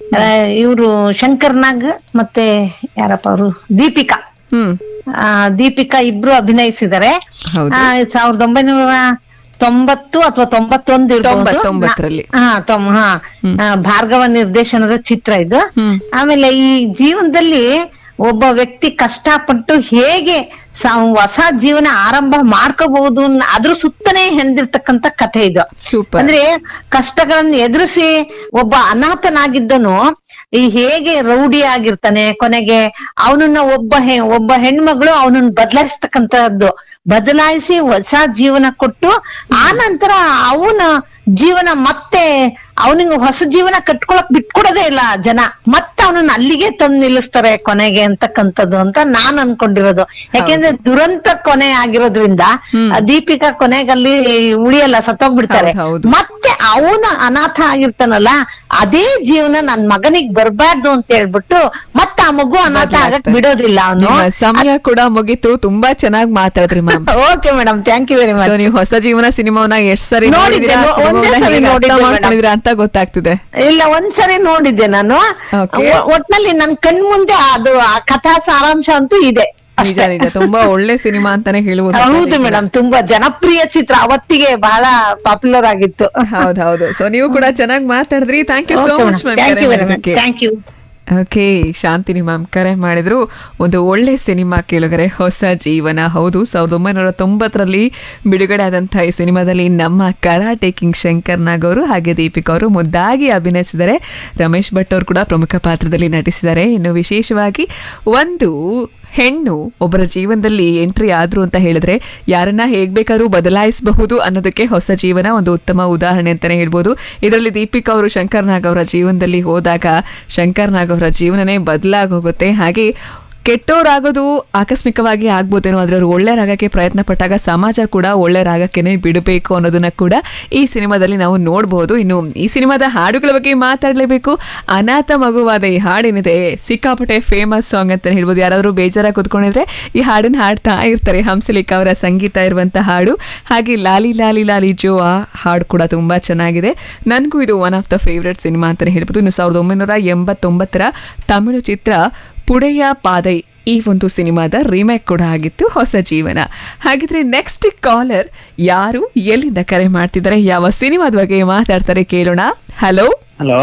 S3: ಇವರು ಶಂಕರ್ ನಾಗ್ ಮತ್ತೆ ಯಾರಪ್ಪ ಅವರು ದೀಪಿಕಾ
S1: ಹ್ಮ್
S3: ಆ, ದೀಪಿಕಾ ಇಬ್ರು ಅಭಿನಯಿಸಿದ್ದಾರೆ
S1: ಹೌದು.
S3: ಆ, ಸಾವಿರದ ಒಂಬೈನೂರ ತೊಂಬತ್ತು ಅಥವಾ ತೊಂಬತ್ತೊಂದು ಇರ್ಬೋದು.
S1: ತೊಂಬತ್ತೊಂಬತ್ತರಲ್ಲಿ.
S3: ಹಾ ತೊಂಬ ಹಾ ಆ, ಭಾರ್ಗವ ನಿರ್ದೇಶನದ ಚಿತ್ರ ಇದು
S1: ಹ್ಮ್.
S3: ಆಮೇಲೆ ಈ ಜೀವನದಲ್ಲಿ ಒಬ್ಬ ವ್ಯಕ್ತಿ ಕಷ್ಟಪಟ್ಟು ಹೇಗೆ ಸ- ಹೊಸ ಜೀವನ ಆರಂಭ ಮಾಡ್ಕೋಬಹುದು ಅನ್ನ- ಅದ್ರ ಸುತ್ತನೇ ಹೆಂದಿರ್ತಕ್ಕಂತ ಕಥೆ ಇದು
S1: ಸೂಪರ್
S3: ಅಂದ್ರೆ ಕಷ್ಟಗಳನ್ನು ಎದುರಿಸಿ ಒಬ್ಬ ಅನಾಥನಾಗಿದ್ದನು ಈ ಹೇಗೆ ರೌಡಿ ಆಗಿರ್ತಾನೆ ಕೊನೆಗೆ ಅವನನ್ನ ಒಬ್ಬ ಹೆ ಒಬ್ಬ ಹೆಣ್ಮಗಳು ಅವನನ್ನ ಬದಲಾಯಿಸ್ತಕ್ಕಂತದ್ದು ಬದಲಾಯಿಸಿ ಹೊಸ ಜೀವನ ಕೊಟ್ಟು ಆ ನಂತರ ಅವನ ಜೀವನ ಮತ್ತೆ ಅವನಿಗೆ ಹೊಸ ಜೀವನ ಕಟ್ಕೊಳಕ್ ಬಿಟ್ಕೊಡೋದೇ ಇಲ್ಲ ಜನ ಮತ್ತೆ ಅವನನ್ನ ಅಲ್ಲಿಗೆ ತಂದು ನಿಲ್ಲಿಸ್ತಾರೆ ಕೊನೆಗೆ ಅಂತಕ್ಕಂಥದ್ದು ಅಂತ ನಾನ್ ಅನ್ಕೊಂಡಿರೋದು ಯಾಕೆಂದ್ರೆ ದುರಂತ ಕೊನೆ ಆಗಿರೋದ್ರಿಂದ ಆ ದೀಪಿಕಾ ಕೊನೆಗಲ್ಲಿ ಉಳಿಯಲ್ಲ ಸತ್ತೋಗ್ಬಿಡ್ತಾರೆ
S1: ಹೌದ್ ಹೌದು.
S3: ಮತ್ತೆ ಅವನ ಅನಾಥ ಆಗಿರ್ತಾನಲ್ಲ ಅದೇ ಜೀವನ ನನ್ ಮಗನಿಗೆ ಬರ್ಬಾರ್ದು ಅಂತ ಹೇಳ್ಬಿಟ್ಟು ಮತ್ತೆ ಆ ಮಗು ಅನಾಥ ಆಗಕ್ ಬಿಡೋದಿಲ್ಲ ಅವನು
S1: ನಿಮ್ಮ ಸಮಯ ಕೂಡ ಮುಗೀತು ತುಂಬಾ ಚೆನ್ನಾಗಿ ಮಾತಾಡಿದ್ರಿ ma'am
S3: okay madam thank you very
S1: so
S3: much
S1: ನೀವು ಹೊಸ ಜೀವನ ಸಿನಿಮಾವನ್ನ ಎಷ್ಟ್ ಸರಿ
S3: ನೋಡಿದ್ದೆ,
S1: ನೋಡಿದಿರಾ
S3: ನೋ- ಒಂದೇ ಸರಿ ನೋಡಿದ್ದೆ madam.
S1: ಮಾಡ್ಕೊಂಡಿದ್ದೀರಾ ಅಂತ ಗೊತ್ತಾಗ್ತಿದೆ
S3: ಇಲ್ಲ ಒಂದ್ಸರಿ ನೋಡಿದ್ದೆ ನಾನು
S1: Okay.
S3: ಒ- ಒಟ್ನಲ್ಲಿ ನನ್ ಕಣ್ ಮುಂದೆ ಅದು ಆ ಕಥಾ ಸಾರಾಂಶ ಅಂತೂ ಇದೆ
S1: ನಿಜ ನಿಜ ತುಂಬಾ ಒಳ್ಳೆ ಸಿನಿಮಾ ಅಂತಾನೆ ಹೇಳ್ಬೋದು ಹೊಸ
S3: ಹೌದು
S1: ಜೀವನ.
S3: ಮೇಡಮ್ ತುಂಬಾ ಜನಪ್ರಿಯ ಚಿತ್ರ ಅವತ್ತಿಗೆ ಬಹಳ ಪಾಪ್ಯುಲರ್ ಆಗಿತ್ತು
S1: ಹೌದ್ ಹೌದು ಸೊ ನೀವು ಕೂಡ ಚೆನ್ನಾಗಿ ಮಾತಾಡಿದ್ರಿ thank you so much
S3: thank you very much thank you
S1: okay Shantini ma'am ಕರೆ ಮಾಡಿದ್ರು ಒಂದು ಒಳ್ಳೆ ಸಿನಿಮಾ ಕೇಳಿದರೆ ಹೊಸ ಜೀವನ ಹೌದು ಸಾವಿರದ ಒಂಬೈನೂರ ತೊಂಬತ್ತರಲ್ಲಿ ಬಿಡುಗಡೆ ಆದಂಥ ಈ ಸಿನಿಮಾದಲ್ಲಿ ನಮ್ಮ ಕರಾಟೆ ಕಿಂಗ್ ಶಂಕರ್ ನಾಗ್ ಅವರು ಹಾಗೆ ದೀಪಿಕಾ ಅವರು ಮುದ್ದಾಗಿ ಅಭಿನಯಿಸಿದ್ದಾರೆ ರಮೇಶ್ ಭಟ್ ಅವರು ಕೂಡ ಪ್ರಮುಖ ಪಾತ್ರದಲ್ಲಿ ನಟಿಸಿದ್ದಾರೆ ಇನ್ನು ವಿಶೇಷವಾಗಿ ಒಂದು ಹೆಣ್ಣು ಒಬ್ಬರ ಜೀವನದಲ್ಲಿ ಎಂಟ್ರಿ ಆದ್ರು ಅಂತ ಹೇಳಿದ್ರೆ ಯಾರನ್ನ ಹೇಗ್ ಬೇಕಾದ್ರೂ ಬದಲಾಯಿಸಬಹುದು ಅನ್ನೋದಕ್ಕೆ ಹೊಸ ಜೀವನ ಒಂದು ಉತ್ತಮ ಉದಾಹರಣೆ ಅಂತಾನೆ ಹೇಳ್ಬೋದು ಇದರಲ್ಲಿ ದೀಪಿಕಾ ಅವರು ಶಂಕರ್ ನಾಗ್ ಅವರ ಜೀವನದಲ್ಲಿ ಹೋದಾಗ ಶಂಕರ್ ನಾಗ್ ಅವರ ಜೀವನನೇ ಬದಲಾಗಿ ಹೋಗುತ್ತೆ ಹಾಗೆ ಕೆಟ್ಟೋರಾಗೋದು ಆಕಸ್ಮಿಕವಾಗಿ ಆಗ್ಬೋದೇನೋ ಆದ್ರೆ ಅವ್ರು ಒಳ್ಳೆಯರಾಗಕ್ಕೆ ಪ್ರಯತ್ನ ಪಟ್ಟಾಗ ಸಮಾಜ ಕೂಡ ಒಳ್ಳೆಯರಾಗಕ್ಕೇನೆ ಬಿಡಬೇಕು ಅನ್ನೋದನ್ನ ಕೂಡ ಈ ಸಿನಿಮಾದಲ್ಲಿ ನಾವು ನೋಡಬಹುದು ಇನ್ನು ಈ ಸಿನಿಮಾದ ಹಾಡುಗಳ ಬಗ್ಗೆ ಮಾತಾಡಲೇಬೇಕು ಅನಾಥ ಮಗುವಾದ ಈ ಹಾಡೇನಿದೆ ಸಿಕ್ಕಾಪಟ್ಟೆ ಫೇಮಸ್ ಸಾಂಗ್ ಅಂತ ಹೇಳ್ಬೋದು ಯಾರಾದರೂ ಬೇಜಾರಾಗಿ ಕೂತ್ಕೊಂಡಿದ್ರೆ ಈ ಹಾಡನ್ನ ಹಾಡ್ತಾ ಇರ್ತಾರೆ ಹಂಸಲೇಖ ಅವರ ಸಂಗೀತ ಇರುವಂತ ಹಾಡು ಹಾಗೆ ಲಾಲಿ ಲಾಲಿ ಲಾಲಿ ಜೋ ಆ ಹಾಡು ಕೂಡ ತುಂಬಾ ಚೆನ್ನಾಗಿದೆ ನನಗೂ ಇದು one of the favourite cinema ಅಂತಾನೆ ಹೇಳ್ಬೋದು ಇನ್ನು ಸಾವಿರದ ಒಂಬೈನೂರ ಎಂಬತ್ತೊಂಬತ್ತರ ತಮಿಳು ಚಿತ್ರ ಪುಡೆಯ ಪಾದೈ ಈ ಒಂದು ಸಿನಿಮಾದ ರಿಮೇಕ್ ಕೂಡ ಆಗಿತ್ತು ಹೊಸ ಜೀವನ ಹಾಗಿದ್ರೆ ನೆಕ್ಸ್ಟ್ ಕಾಲರ್ ಯಾರು ಎಲ್ಲಿಂದ ಕರೆ ಮಾಡ್ತಿದ್ದಾರೆ ಯಾವ ಸಿನಿಮಾದ ಬಗ್ಗೆ ಮಾತಾಡ್ತಾರೆ ಕೇಳೋಣ ಹಲೋ
S4: ಹಲೋ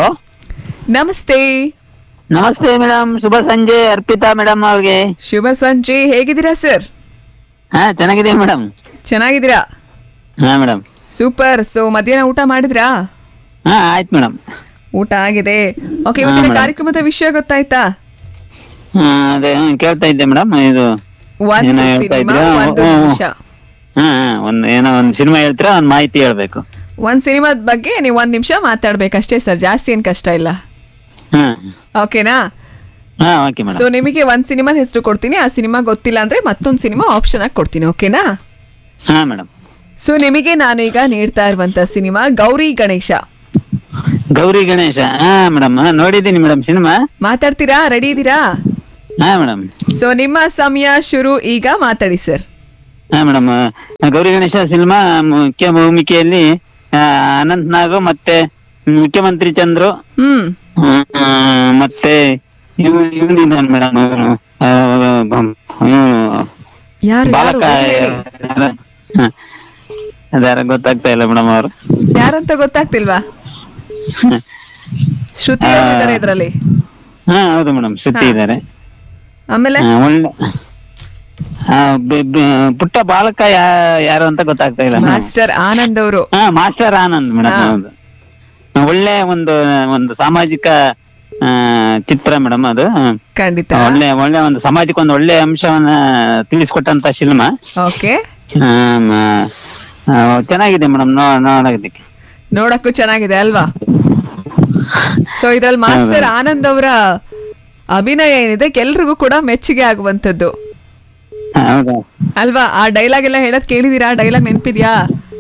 S1: ನಮಸ್ತೆ
S4: ನಮಸ್ತೆ ಮೇಡಮ್ ಶುಭ ಸಂಜೆ ಅರ್ಪಿತಾ ಮೇಡಮ್ ಅವ್ರಿಗೆ
S1: ಶುಭ ಸಂಜೆ ಹೇಗಿದ್ದೀರಾ ಸರ್
S4: ಹಾ ಚೆನ್ನಾಗಿದೆ ಮೇಡಮ್
S1: ಚೆನ್ನಾಗಿದ್ದೀರಾ
S4: ಹಾ ಮೇಡಮ್
S1: ಸೂಪರ್ ಸೊ ಮಧ್ಯಾಹ್ನ ಊಟ ಮಾಡಿದ್ರಾ
S4: ಹಾ ಆಯ್ತು ಮೇಡಮ್
S1: ಊಟ ಆಗಿದೆ ಓಕೆ ಇವತ್ತಿನ
S4: madam.
S1: ಕಾರ್ಯಕ್ರಮದ ವಿಷಯ ಗೊತ್ತಾಯ್ತಾ
S4: ಹಾ ಅದೇ ಹ್ಮ್, ಕೇಳ್ತಾ ಇದ್ದೆ ಮೇಡಮ್ ಇದು
S1: ಒಂದು
S4: ಏನೋ ಹೇಳ್ತಾ
S1: ಸಿನಿಮಾ
S4: ಇದ್ರಾ?
S1: ಒಂದು
S4: ಹ್ಮ್.
S1: ನಿಮಿಷ
S4: ಹಾ ಹಾ, ಒಂದ್ ಏನೋ ಒಂದ್ ಸಿನಿಮಾ ಹೇಳ್ತೀರಾ ಒಂದ್ ಮಾಹಿತಿ ಹೇಳ್ಬೇಕು
S1: ಒಂದ್ ಸಿನಿಮಾದ ಬಗ್ಗೆ ನೀವು ಒಂದ್ ನಿಮಿಷ ಮಾತಾಡ್ಬೇಕಷ್ಟೇ ಸರ್ ಜಾಸ್ತಿ ಏನ್ ಕಷ್ಟ ಇಲ್ಲ
S4: ಹಾ
S1: ಓಕೆನಾ
S4: ಹಾ ಓಕೆ
S1: ಸೊ
S4: ಮೇಡಮ್
S1: ನಿಮಗೆ ಒಂದ್ ಸಿನಿಮಾದ ಹೆಸರು ಕೊಡ್ತೀನಿ ಆ ಸಿನಿಮಾ ಗೊತ್ತಿಲ್ಲ ಅಂದ್ರೆ ಮತ್ತೊಂದು ಸಿನಿಮಾ ಆಪ್ಷನ್ ಆಗಿ ಕೊಡ್ತೀನಿ ಓಕೆನಾ
S4: ಹಾ ಮೇಡಮ್
S1: ಸೊ ನಿಮಗೆ ನಾನು ಈಗ ನೀಡ್ತಾ ಇರುವಂತ ಸಿನಿಮಾ ಗೌರಿ ಗಣೇಶ
S4: ಗೌರಿ ಗಣೇಶ ಹಾ ಮೇಡಮ್ ನೋಡಿದ್ದೀನಿ ಮೇಡಮ್ ಸಿನಿಮಾ
S1: ಮಾತಾಡ್ತೀರಾ ರೆಡಿ ಇದ್ದೀರಾ
S4: ಹಾ ಮೇಡಮ್
S1: ಸೊ ನಿಮ್ಮ ಸಮಯ ಶುರು ಈಗ ಮಾತಾಡಿ ಸರ್
S4: ಹಾ ಮೇಡಮ್ ಗೌರಿ ಗಣೇಶ ಸಿನಿಮಾ ಮುಖ್ಯ ಭೂಮಿಕೆಯಲ್ಲಿ ಆ, ಅನಂತ್ ನಾಗು ಮತ್ತೆ ಮುಖ್ಯಮಂತ್ರಿ ಚಂದ್ರು
S1: ಹ್ಮ್
S4: ಆ, ಮತ್ತೆ ಇವ್ ಇವನಿದ್ದಾನೆ ಮೇಡಮ್
S1: ಯಾರು ಯಾರು
S4: ಬಾಲಕ ಹ. ಅದ್ಯಾರ ಗೊತ್ತಾಗ್ತಾ ಇಲ್ಲ ಮೇಡಮ್ ಅವರು
S1: ಯಾರಂತ ಗೊತ್ತಾಗ್ತಿಲ್ವಾ ಶ್ರುತಿ ಇದ್ದಾರೆ ಇದ್ರಲ್ಲಿ
S4: ಹಾ ಹೌದು ಮೇಡಮ್ ಶ್ರುತಿ
S1: ಹಾ.
S4: ಇದ್ದಾರೆ
S1: ಆಮೇಲೆ
S4: ಆ, ಒಳ್ಳೆ ಆ, ಬೆ- ಬೆ- ಪುಟ್ಟ ಬಾಲಕ ಯಾ- ಯಾರು ಅಂತ ಗೊತ್ತಾಗ್ತಾ ಇಲ್ಲ madam.
S1: ಮಾಸ್ಟರ್ ಆನಂದ್ ಅವರು
S4: ಹಾ ಮಾಸ್ಟರ್ ಆನಂದ್ ಮೇಡಮ್
S1: ಹಾ.
S4: ಹೌದು ಒಳ್ಳೆ ಒಂದು ಒಂದು ಸಾಮಾಜಿಕ ಆ, ಚಿತ್ರ ಮೇಡಮ್ ಅದು
S1: ಖಂಡಿತ
S4: ಒಳ್ಳೆ ಒಳ್ಳೆ ಒಂದು ಸಮಾಜಕ್ಕೆ ಒಂದು ಒಳ್ಳೆ ಅಂಶವನ್ನ ತಿಳಿಸ್ಕೊಟ್ಟಂತ ಸಿನಿಮಾ
S1: ಓಕೆ
S4: ಆ, ಮ- ಆ, ಚೆನ್ನಾಗಿದೆ ಮೇಡಮ್ ನೋಡೋದಕ್ಕೆ
S1: ನೋಡಕ್ಕೂ ಚೆನ್ನಾಗಿದೆ ಅಲ್ವಾ ಸೊ ಇದ್ರಲ್ಲಿ ಮಾಸ್ಟರ್ ಆನಂದ್ ಅವರ ಅಭಿನಯ ಏನಿದೆ ಎಲ್ರಿಗೂ ಕೂಡ ಮೆಚ್ಚುಗೆ ಆಗುವಂತದ್ದು
S4: ಹೌದಾ
S1: ಅಲ್ವಾ ಆ ಡೈಲಾಗ್ ಎಲ್ಲ ಹೇಳೋದ್ ಕೇಳಿದೀರಾ ಡೈಲಾಗ್ ನೆನ್ಪಿದ್ಯಾ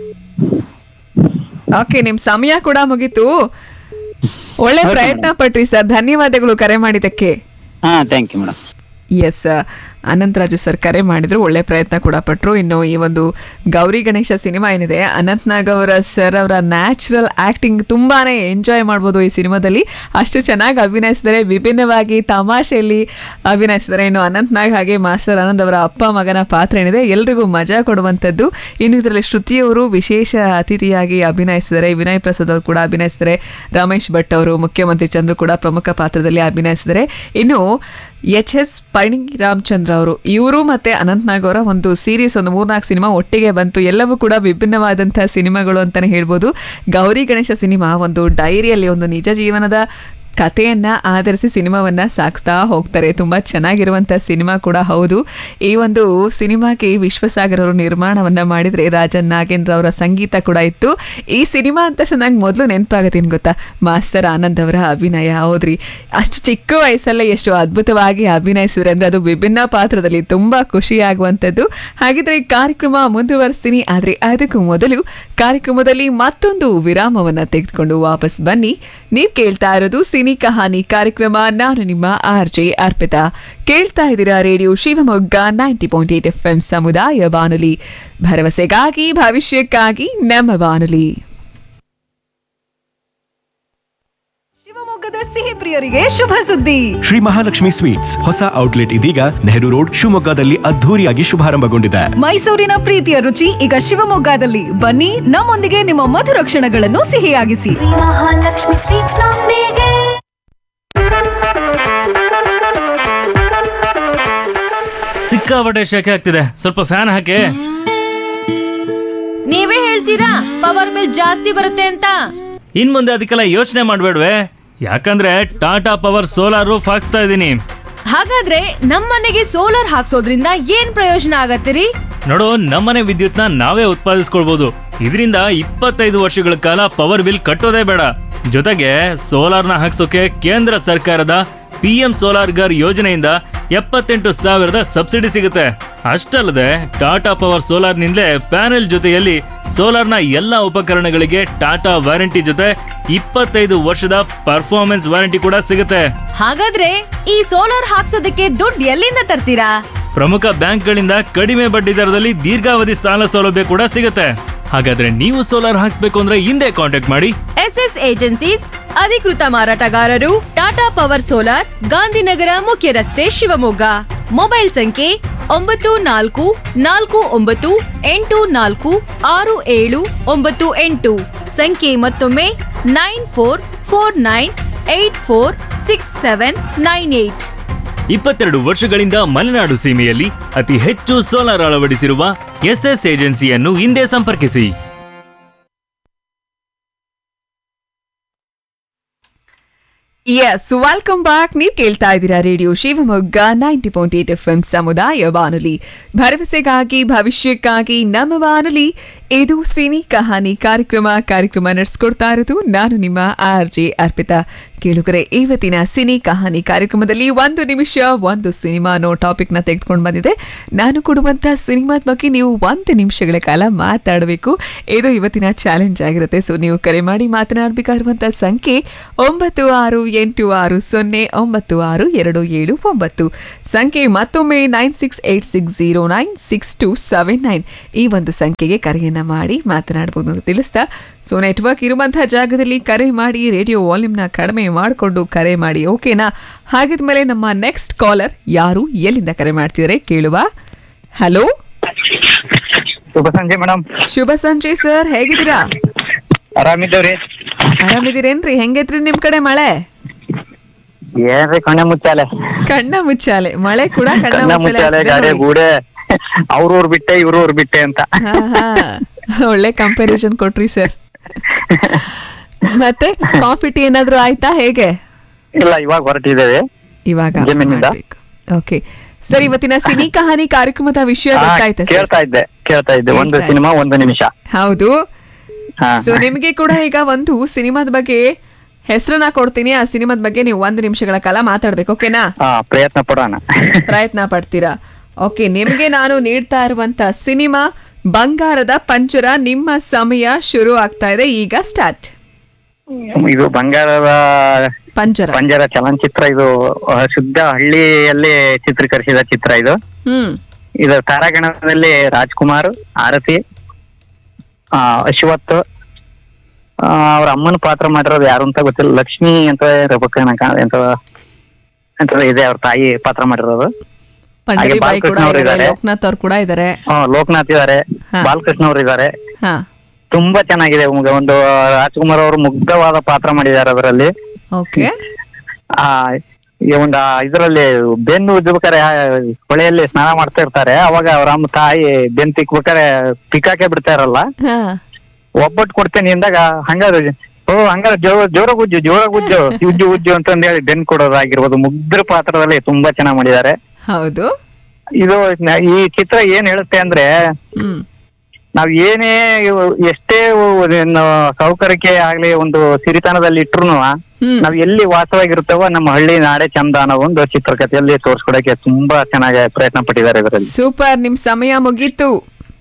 S1: ಓಕೆ ನಿಮ್ ಸಮಯ ಕೂಡ ಮುಗೀತು ಒಳ್ಳೆ ಪ್ರಯತ್ನ ಪಟ್ರಿ ಸರ್ ಧನ್ಯವಾದಗಳು ಕರೆ ಮಾಡಿದ್ದಕ್ಕೆ
S4: ಹಾ thank you madam
S1: S Anantharaju sir ಕರೆ ಮಾಡಿದ್ರು ಒಳ್ಳೆ ಪ್ರಯತ್ನ ಕೂಡ ಪಟ್ರು ಇನ್ನು ಈ ಒಂದು ಗೌರಿ ಗಣೇಶ ಸಿನಿಮಾ ಏನಿದೆ ಅನಂತ್ ನಾಗ್ ಅವರ ಸರ್ ಅವರ ನ್ಯಾಚುರಲ್ ಆಕ್ಟಿಂಗ್ ತುಂಬಾನೇ ಎಂಜಾಯ್ ಮಾಡ್ಬೋದು ಈ ಸಿನಿಮಾದಲ್ಲಿ ಅಷ್ಟು ಚೆನ್ನಾಗಿ ಅಭಿನಯಿಸಿದರೆ ವಿಭಿನ್ನವಾಗಿ ತಮಾಷೆಯಲ್ಲಿ ಅಭಿನಯಿಸಿದ್ದಾರೆ ಇನ್ನು ಅನಂತ್ ನಾಗ್ ಹಾಗೆ ಮಾಸ್ಟರ್ ಆನಂದ್ ಅವರ ಅಪ್ಪ ಮಗನ ಪಾತ್ರ ಏನಿದೆ ಎಲ್ರಿಗೂ ಮಜಾ ಕೊಡುವಂಥದ್ದು ಇನ್ನು ಇದರಲ್ಲಿ ಶ್ರುತಿಯವರು ವಿಶೇಷ ಅತಿಥಿಯಾಗಿ ಅಭಿನಯಿಸಿದ್ದಾರೆ ವಿನಯ್ ಪ್ರಸಾದ್ ಅವರು ಕೂಡ ಅಭಿನಯಿಸಿದ್ದಾರೆ ರಮೇಶ್ ಭಟ್ ಅವರು ಮುಖ್ಯಮಂತ್ರಿ ಚಂದ್ರು ಕೂಡ ಪ್ರಮುಖ ಪಾತ್ರದಲ್ಲಿ ಅಭಿನಯಿಸಿದ್ದಾರೆ ಇನ್ನು ಎಚ್ ಎಸ್ ಪಣಿ ರಾಮಚಂದ್ರ ಅವರು ಇವರು ಮತ್ತೆ ಅನಂತ್ನಾಗ್ ಅವರ ಒಂದು ಸೀರೀಸ್ ಒಂದು ಮೂರ್ನಾಲ್ಕು ಸಿನಿಮಾ ಒಟ್ಟಿಗೆ ಬಂತು ಎಲ್ಲವೂ ಕೂಡ ವಿಭಿನ್ನವಾದಂತಹ ಸಿನಿಮಾಗಳು ಅಂತಾನೆ ಹೇಳ್ಬೋದು ಗೌರಿ ಗಣೇಶ ಸಿನಿಮಾ ಒಂದು ಡೈರಿಯಲ್ಲಿ ಒಂದು ನಿಜ ಜೀವನದ ಕಥೆಯನ್ನ ಆಧರಿಸಿ ಸಿನಿಮಾವನ್ನ ಸಾಗಿಸ್ತಾ ಹೋಗ್ತಾರೆ ತುಂಬಾ ಚೆನ್ನಾಗಿರುವಂತ ಸಿನಿಮಾ ಕೂಡ ಹೌದು ಈ ಒಂದು ಸಿನಿಮಾಗೆ ವಿಶ್ವಸಾಗರ್ ಅವರು ನಿರ್ಮಾಣವನ್ನ ಮಾಡಿದ್ರೆ ರಾಜನ್ ನಾಗೇಂದ್ರ ಅವರ ಸಂಗೀತ ಕೂಡ ಇತ್ತು ಈ ಸಿನಿಮಾ ಅಂತ ನಂಗೆ ಮೊದಲು ನೆನಪಾಗತ್ತೆ ಗೊತ್ತಾ ಮಾಸ್ಟರ್ ಆನಂದ್ ಅವರ ಅಭಿನಯ ಹೌದ್ರಿ ಅಷ್ಟು ಚಿಕ್ಕ ವಯಸ್ಸಲ್ಲೇ ಎಷ್ಟು ಅದ್ಭುತವಾಗಿ ಅಭಿನಯಿಸಿದ್ರೆ ಅಂದ್ರೆ ಅದು ವಿಭಿನ್ನ ಪಾತ್ರದಲ್ಲಿ ತುಂಬಾ ಖುಷಿ ಆಗುವಂಥದ್ದು ಹಾಗಿದ್ರೆ ಈ ಕಾರ್ಯಕ್ರಮ ಮುಂದುವರಿಸ್ತೀನಿ ಆದ್ರೆ ಅದಕ್ಕೂ ಮೊದಲು ಕಾರ್ಯಕ್ರಮದಲ್ಲಿ ಮತ್ತೊಂದು ವಿರಾಮವನ್ನ ತೆಗೆದುಕೊಂಡು ವಾಪಸ್ ಬನ್ನಿ ನೀವ್ ಕೇಳ್ತಾ ಇರೋದು ಸಿನಿ ಕಹಾನಿ ಕಾರ್ಯಕ್ರಮ ನಾನು ನಿಮ್ಮ ಆರ್ ಜೆ ಅರ್ಪಿತಾ ಕೇಳ್ತಾ ಇದ್ದೀರಾ radio Shivamogga ninety point eight F M ಸಮುದಾಯ ಬಾನುಲಿ ಭರವಸೆಗಾಗಿ ಭವಿಷ್ಯಕ್ಕಾಗಿ ನಮ್ಮ ಬಾನುಲಿ
S5: ಶಿವಮೊಗ್ಗದ ಸಿಹಿ ಪ್ರಿಯರಿಗೆ ಶುಭ ಸುದ್ದಿ
S6: ಶ್ರೀ ಮಹಾಲಕ್ಷ್ಮಿ ಸ್ವೀಟ್ಸ್ ಹೊಸ ಔಟ್ಲೆಟ್ ಇದೀಗ ನೆಹರು ರೋಡ್ ಶಿವಮೊಗ್ಗದಲ್ಲಿ ಅದ್ಧೂರಿಯಾಗಿ ಶುಭಾರಂಭಗೊಂಡಿದೆ
S5: ಮೈಸೂರಿನ ಪ್ರೀತಿಯ ರುಚಿ ಈಗ ಶಿವಮೊಗ್ಗದಲ್ಲಿ ಬನ್ನಿ ನಮ್ಮೊಂದಿಗೆ ನಿಮ್ಮ ಮಧುರ ಕ್ಷಣಗಳನ್ನು ಸಿಹಿಯಾಗಿಸಿ
S7: ಮಹಾಲಕ್ಷ್ಮಿ ಸ್ವೀಟ್ಸ್ ನೊಂದಿಗೆ
S8: ಸಿಕ್ಕಾಪಟ್ಟೆ ಶೆಕೆ ಆಗ್ತಿದೆ ಸ್ವಲ್ಪ ಫ್ಯಾನ್ ಹಾಕಿ
S9: ನೀವೇ ಹೇಳ್ತೀರಾ ಪವರ್ ಬಿಲ್ ಜಾಸ್ತಿ ಬರುತ್ತೆ ಅಂತ
S8: ಇನ್ ಮುಂದೆ ಅದಕ್ಕೆಲ್ಲ ಯೋಚನೆ ಮಾಡ್ಬೇಡ್ವೆ ಯಾಕಂದ್ರೆ ಟಾಟಾ ಪವರ್ ಸೋಲಾರ್ ರೂಫ್ ಹಾಕ್ಸ್ತಾ ಇದ್ದೀನಿ
S9: ಹಾಗಾದ್ರೆ ನಮ್ಮನೆಗೆ ಸೋಲಾರ್ ಹಾಕ್ಸೋದ್ರಿಂದ ಏನ್ ಪ್ರಯೋಜನ ಆಗತ್ತಿರಿ
S8: ನೋಡು ನಮ್ಮನೆ ವಿದ್ಯುತ್ನ ನಾವೇ ಉತ್ಪಾದಿಸ್ಕೊಳ್ಬಹುದು ಇದರಿಂದ ಇಪ್ಪತ್ತೈದು ವರ್ಷಗಳ ಕಾಲ ಪವರ್ ಬಿಲ್ ಕಟ್ಟೋದೇ ಬೇಡ ಜೊತೆಗೆ ಸೋಲಾರ್ನ ಹಾಕ್ಸೋಕೆ ಕೇಂದ್ರ ಸರ್ಕಾರದ ಪಿ ಎಂ ಸೋಲಾರ್ ಗರ್ ಯೋಜನೆಯಿಂದ ಎಪ್ಪತ್ತೆಂಟು ಸಾವಿರದ ಸಬ್ಸಿಡಿ ಸಿಗುತ್ತೆ ಅಷ್ಟಲ್ಲದೆ ಟಾಟಾ ಪವರ್ ಸೋಲಾರ್ನಿಂದಲೇ ಪ್ಯಾನೆಲ್ ಜೊತೆಯಲ್ಲಿ ಸೋಲಾರ್ನ ಎಲ್ಲ ಉಪಕರಣಗಳಿಗೆ ಟಾಟಾ ವಾರಂಟಿ ಜೊತೆ ಇಪ್ಪತ್ತೈದು ವರ್ಷದ ಪರ್ಫಾರ್ಮೆನ್ಸ್ ವಾರಂಟಿ ಕೂಡ ಸಿಗುತ್ತೆ
S9: ಹಾಗಾದ್ರೆ ಈ ಸೋಲಾರ್ ಹಾಕ್ಸೋದಕ್ಕೆ ದುಡ್ಡು ಎಲ್ಲಿಂದ ತರ್ತೀರಾ
S8: ಪ್ರಮುಖ ಬ್ಯಾಂಕ್ಗಳಿಂದ ಕಡಿಮೆ ಬಡ್ಡಿ ದರದಲ್ಲಿ ದೀರ್ಘಾವಧಿ ಸಾಲ ಸೌಲಭ್ಯ ಕೂಡ ಸಿಗುತ್ತೆ ಹಾಗಾದ್ರೆ ನೀವು ಸೋಲಾರ್ ಹಾಕ್ಸ್ಬೇಕು ಅಂದ್ರೆ ಹಿಂದೆ ಕಾಂಟ್ಯಾಕ್ಟ್ ಮಾಡಿ
S9: ಎಸ್ ಎಸ್ ಏಜೆನ್ಸೀಸ್ ಅಧಿಕೃತ ಮಾರಾಟಗಾರರು ಟಾಟಾ ಪವರ್ ಸೋಲಾರ್ ಗಾಂಧಿನಗರ ಮುಖ್ಯ ರಸ್ತೆ ಶಿವಮೊಗ್ಗ ಮೊಬೈಲ್ ಸಂಖ್ಯೆ ಒಂಬತ್ತು ನಾಲ್ಕು ನಾಲ್ಕು ಒಂಬತ್ತು ಎಂಟು ನಾಲ್ಕು ಆರು ಏಳು ಒಂಬತ್ತು ಎಂಟು ಸಂಖ್ಯೆ ಮತ್ತೊಮ್ಮೆ nine four four nine eight four six seven nine eight
S8: ಇಪ್ಪತ್ತೆರಡು ವರ್ಷಗಳಿಂದ ಮಲೆನಾಡು ಸೀಮೆಯಲ್ಲಿ ಅತಿ ಹೆಚ್ಚು ಸೋಲಾರ್ ಅಳವಡಿಸಿರುವ ಎಸ್ಎಸ್ ಏಜೆನ್ಸಿಯನ್ನು ಹಿಂದೆ ಸಂಪರ್ಕಿಸಿ
S1: ಎಸ್ ವೆಲ್ಕಮ್ ಬ್ಯಾಕ್ ನೀವು ಕೇಳ್ತಾ ಇದ್ದೀರಾ radio Shivamogga ninety point eight F M ಸಮುದಾಯ ಬಾನುಲಿ ಭರವಸೆಗಾಗಿ ಭವಿಷ್ಯಕ್ಕಾಗಿ ನಮ್ಮ ಬಾನುಲಿ ಇದು ಸಿನಿ ಕಹಾನಿ ಕಾರ್ಯಕ್ರಮ ಕಾರ್ಯಕ್ರಮ ನಡೆಸ್ಕೊಡ್ತಾ ಇರೋದು ನಾನು ನಿಮ್ಮ ಆರ್ ಜೆ ಅರ್ಪಿತಾ ಕೇಳುಗರೆ ಇವತ್ತಿನ ಸಿನಿ ಕಹಾನಿ ಕಾರ್ಯಕ್ರಮದಲ್ಲಿ ಒಂದು ನಿಮಿಷ ಒಂದು ಸಿನಿಮಾ ಅನ್ನೋ ಟಾಪಿಕ್ ನ ತೆಗೆದುಕೊಂಡು ಬಂದಿದೆ ನಾನು ಕೊಡುವಂತ ಸಿನಿಮಾದ ಬಗ್ಗೆ ನೀವು ಒಂದು ನಿಮಿಷಗಳ ಕಾಲ ಮಾತಾಡಬೇಕು ಇದು ಇವತ್ತಿನ ಚಾಲೆಂಜ್ ಆಗಿರುತ್ತೆ ಸೊ ನೀವು ಕರೆ ಮಾಡಿ ಮಾತನಾಡಬೇಕಾಗಿರುವಂತ ಸಂಖ್ಯೆ ಒಂಬತ್ತು ಆರು ಎಂಟು ಆರು ಸೊನ್ನೆ ಒಂಬತ್ತು ಆರು ಎರಡು ಏಳು ಒಂಬತ್ತು ಸಂಖ್ಯೆ ಮತ್ತೊಮ್ಮೆ nine six eight six zero nine six two seven nine ಈ ಒಂದು ಸಂಖ್ಯೆಗೆ ಕರೆಯನ್ನ ಮಾಡಿ ಮಾತನಾಡಬಹುದು ಅಂತ ತಿಳಿಸ್ತಾ ಸೊ ನೆಟ್ವರ್ಕ್ ಇರುವಂತಹ ಜಾಗದಲ್ಲಿ ಕರೆ ಮಾಡಿ ರೇಡಿಯೋ ವಾಲ್ಯೂಮ್ನ ಕಡಿಮೆ ಮಾಡಿಕೊಂಡು ಕರೆ ಮಾಡಿ ಓಕೆನಾ ಹಾಗಿದ್ಮೇಲೆ ನಮ್ಮ ನೆಕ್ಸ್ಟ್ ಕಾಲರ್ ಯಾರು ಎಲ್ಲಿಂದ ಕರೆ ಮಾಡ್ತಿದ್ದಾರೆ ಕೇಳುವ ಹಲೋ
S4: ಶುಭ ಸಂಜೆ ಮೇಡಮ್
S1: ಶುಭ ಸಂಜೆ ಸರ್ ಹೇಗಿದ್ದೀರಾ
S4: ಆರಾಮಿದ್ದೇವ್ರಿ
S1: ಆರಾಮಿದ್ದೀರೇನ್ರಿ ಹೆಂಗೈತ್ರಿ ನಿಮ್ ಕಡೆ ಮಳೆ
S4: ಏನ್ರಿ ಕಣ್ಣೆ ಮುಚ್ಚಾಲೆ
S1: ಕಣ್ಣ ಮುಚ್ಚಾಲೆ ಮಳೆ ಕೂಡ ಕಣ್ಣ
S4: ಕಣ್ಣ
S1: ಮುಚ್ಚಾಲೆ
S4: ಮುಚ್ಚಾಲೆ
S1: ಆಗ್ತಿದೆ
S4: ಗಾಡಿ
S1: ನೋಡಿ.
S4: ಗೂಡೆ ಅವ್ರೂರ್ ಬಿಟ್ಟೆ ಇವ್ರೂರ್ ಬಿಟ್ಟೆ ಅಂತ
S1: ಹಾ, ಹಾ. ಒಳ್ಳೆ ಕಂಪ್ಯಾರಿಸನ್ ಕೊಟ್ರಿ ಸರ್ ಮತ್ತೆ ಕಾಫಿ ಟೀ ಏನಾದ್ರೂ ಆಯ್ತಾ ಹೇಗೆ
S4: ಇಲ್ಲ ಇವಾಗ ಹೊರಟಿದ್ದೇವೆ
S1: ಇವಾಗ
S4: ಜಮೀನಿಂದ?
S1: ಮಾಡ್ಬೇಕು. ಓಕೆ ಸರ್ ಇವತ್ತಿನ ಸಿನಿ ಕಹಾನಿ ಕಾರ್ಯಕ್ರಮದ ವಿಷಯ
S4: ಹಾ,
S1: ಗೊತ್ತಾಯ್ತಾ ಸರ್
S4: ಕೇಳ್ತಾ ಇದ್ದೆ ಕೇಳ್ತಾ ಇದ್ದೆ ಒಂದು
S1: ಕೇಳ್ತಾ
S4: ಸಿನಿಮಾ ಒಂದು ನಿಮಿಷ
S1: ಹೌದು
S4: ಹಾ,
S1: ಸೊ
S4: ಹಾ.
S1: ನಿಮಗೆ ಕೂಡ ಈಗ ಒಂದು ಸಿನಿಮಾದ ಬಗ್ಗೆ ಹೆಸರನ್ನ ಕೊಡ್ತೀನಿ ಆ ಸಿನಿಮಾದ ಬಗ್ಗೆ ನೀವು ಒಂದು ನಿಮಿಷಗಳ ಕಾಲ ಮಾತಾಡ್ಬೇಕು ಓಕೆನಾ
S4: ಹಾ ಪ್ರಯತ್ನ ಪಡೋಣ
S1: ಪ್ರಯತ್ನ ಪಡ್ತೀರಾ ಓಕೆ ನಿಮಗೆ ನಾನು ನೀಡ್ತಾ ಇರುವಂತ ಸಿನಿಮಾ ಬಂಗಾರದ ಪಂಚರ ನಿಮ್ಮ ಸಮಯ ಶುರು ಆಗ್ತಾ ಇದೆ ಈಗ ಸ್ಟಾರ್ಟ್
S4: ಇದು ಬಂಗಾರದ
S1: ಪಂಚರ
S4: ಪಂಜರ ಚಲನಚಿತ್ರ ಇದು ಆ, ಶುದ್ಧ ಹಳ್ಳಿಯಲ್ಲಿ ಚಿತ್ರೀಕರಿಸಿದ ಚಿತ್ರ ಇದು
S1: ಹ್ಮ್
S4: ಇದು ತಾರಾಗಣದಲ್ಲಿ ರಾಜ್ಕುಮಾರ್ ಆರತಿ ಆ, ಅಶ್ವಥ್ ಆ, ಅವ್ರ ಅಮ್ಮನ ಪಾತ್ರ ಮಾಡಿರೋದು ಯಾರು ಅಂತ ಗೊತ್ತಿಲ್ಲ ಲಕ್ಷ್ಮಿ ಅಂತ ಇರ್ಬೇಕು ನನಗೆ ಎಂತ ಎಂತ ಇದೆ ಅವ್ರ ತಾಯಿ ಪಾತ್ರ ಮಾಡಿರೋದು
S1: ಪಂಡರಿ
S4: ಹಾಗೆ
S1: ಬಾಯಿ ಕೂಡ
S4: ಬಾಲಕೃಷ್ಣ ಅವ್ರು
S1: ಇದ್ದಾರೆ
S4: ಇದ್ದಾರೆ.
S1: ಲೋಕನಾಥ್ ಅವ್ರು ಕೂಡ ಇದ್ದಾರೆ
S4: ಆ, ಲೋಕನಾಥ್ ಇದಾರೆ
S1: ಹಾ.
S4: ಬಾಲಕೃಷ್ಣ ಅವ್ರು ಇದಾರೆ
S1: ಹಾ
S4: ತುಂಬಾ ಚೆನ್ನಾಗಿದೆ ಮುಗ- ಒಂದು ರಾಜ್ಕುಮಾರ್ ಅವರು ಮುಗ್ಧವಾದ ಪಾತ್ರ ಮಾಡಿದ್ದಾರೆ ಅದರಲ್ಲಿ
S1: ಓಕೆ
S4: ಆ ಈ ಒಂದು ಇದರಲ್ಲಿ ಬೆನ್ನು ಉಜ್ಬೇಕಾರೆ ಆ, ಹೊಳೆಯಲ್ಲಿ ಸ್ನಾನ ಮಾಡ್ತಾ ಇರ್ತಾರೆ ಅವಾಗ ಅವ್ರ ಅಮ್ಮ ತಾಯಿ ಬೆನ್ ತಿಕ್ಬೇಕಾರೆ ತಿಕ್ಕಾಕೆ ಬಿಡ್ತಾ ಇರಲ್ಲ
S1: ಹಾ
S4: ಒಬ್ಬಟ್ಟು ಕೊಡ್ತೇನೆ ಎಂದಾಗ ಹಂಗಾದ್ರೆ ಓ ಹಂಗಾದ್ರೆ ಜೋ ಜೋರ ಉಜ್ಜು ಜೋರ ಉಜ್ಜು ಉಜ್ಜು ಉಜ್ಜು ಅಂತಂದ್ ಹೇಳಿ ಬೆನ್ ಕೊಡೋದಾಗಿರ್ಬೋದು ಮುಗ್ಧರ ಪಾತ್ರದಲ್ಲಿ ತುಂಬಾ ಚೆನ್ನಾಗಿ ಮಾಡಿದ್ದಾರೆ
S1: ಹೌದು
S4: ಇದು ನ- ಈ ಚಿತ್ರ ಏನ್ ಹೇಳುತ್ತೆ ಅಂದ್ರೆ
S1: ಹ್ಮ್
S4: ನಾವ್ ಏನೇ ಇವು- ಎಷ್ಟೇ ಏನು ಸೌಕರ್ಯಕ್ಕೆ ಆಗ್ಲಿ ಒಂದು ಸಿರಿತನದಲ್ಲಿ ಇಟ್ರು
S1: ಹ್ಮ್.
S4: ನಾವ್ ಎಲ್ಲಿ ವಾಸವಾಗಿರ್ತೇವೋ ನಮ್ಮ ಹಳ್ಳಿ ನಾಡೆ ಚಂದ ಅನ್ನೋ ಒಂದು ಚಿತ್ರಕಥೆಯಲ್ಲಿ ತೋರ್ಸ್ಕೊಡಕ್ಕೆ ತುಂಬಾ ಚೆನ್ನಾಗಿ ಪ್ರಯತ್ನ ಪಟ್ಟಿದ್ದಾರೆ ಇದರಲ್ಲಿ
S1: ಸೂಪರ್ ನಿಮ್ ಸಮಯ ಮುಗೀತು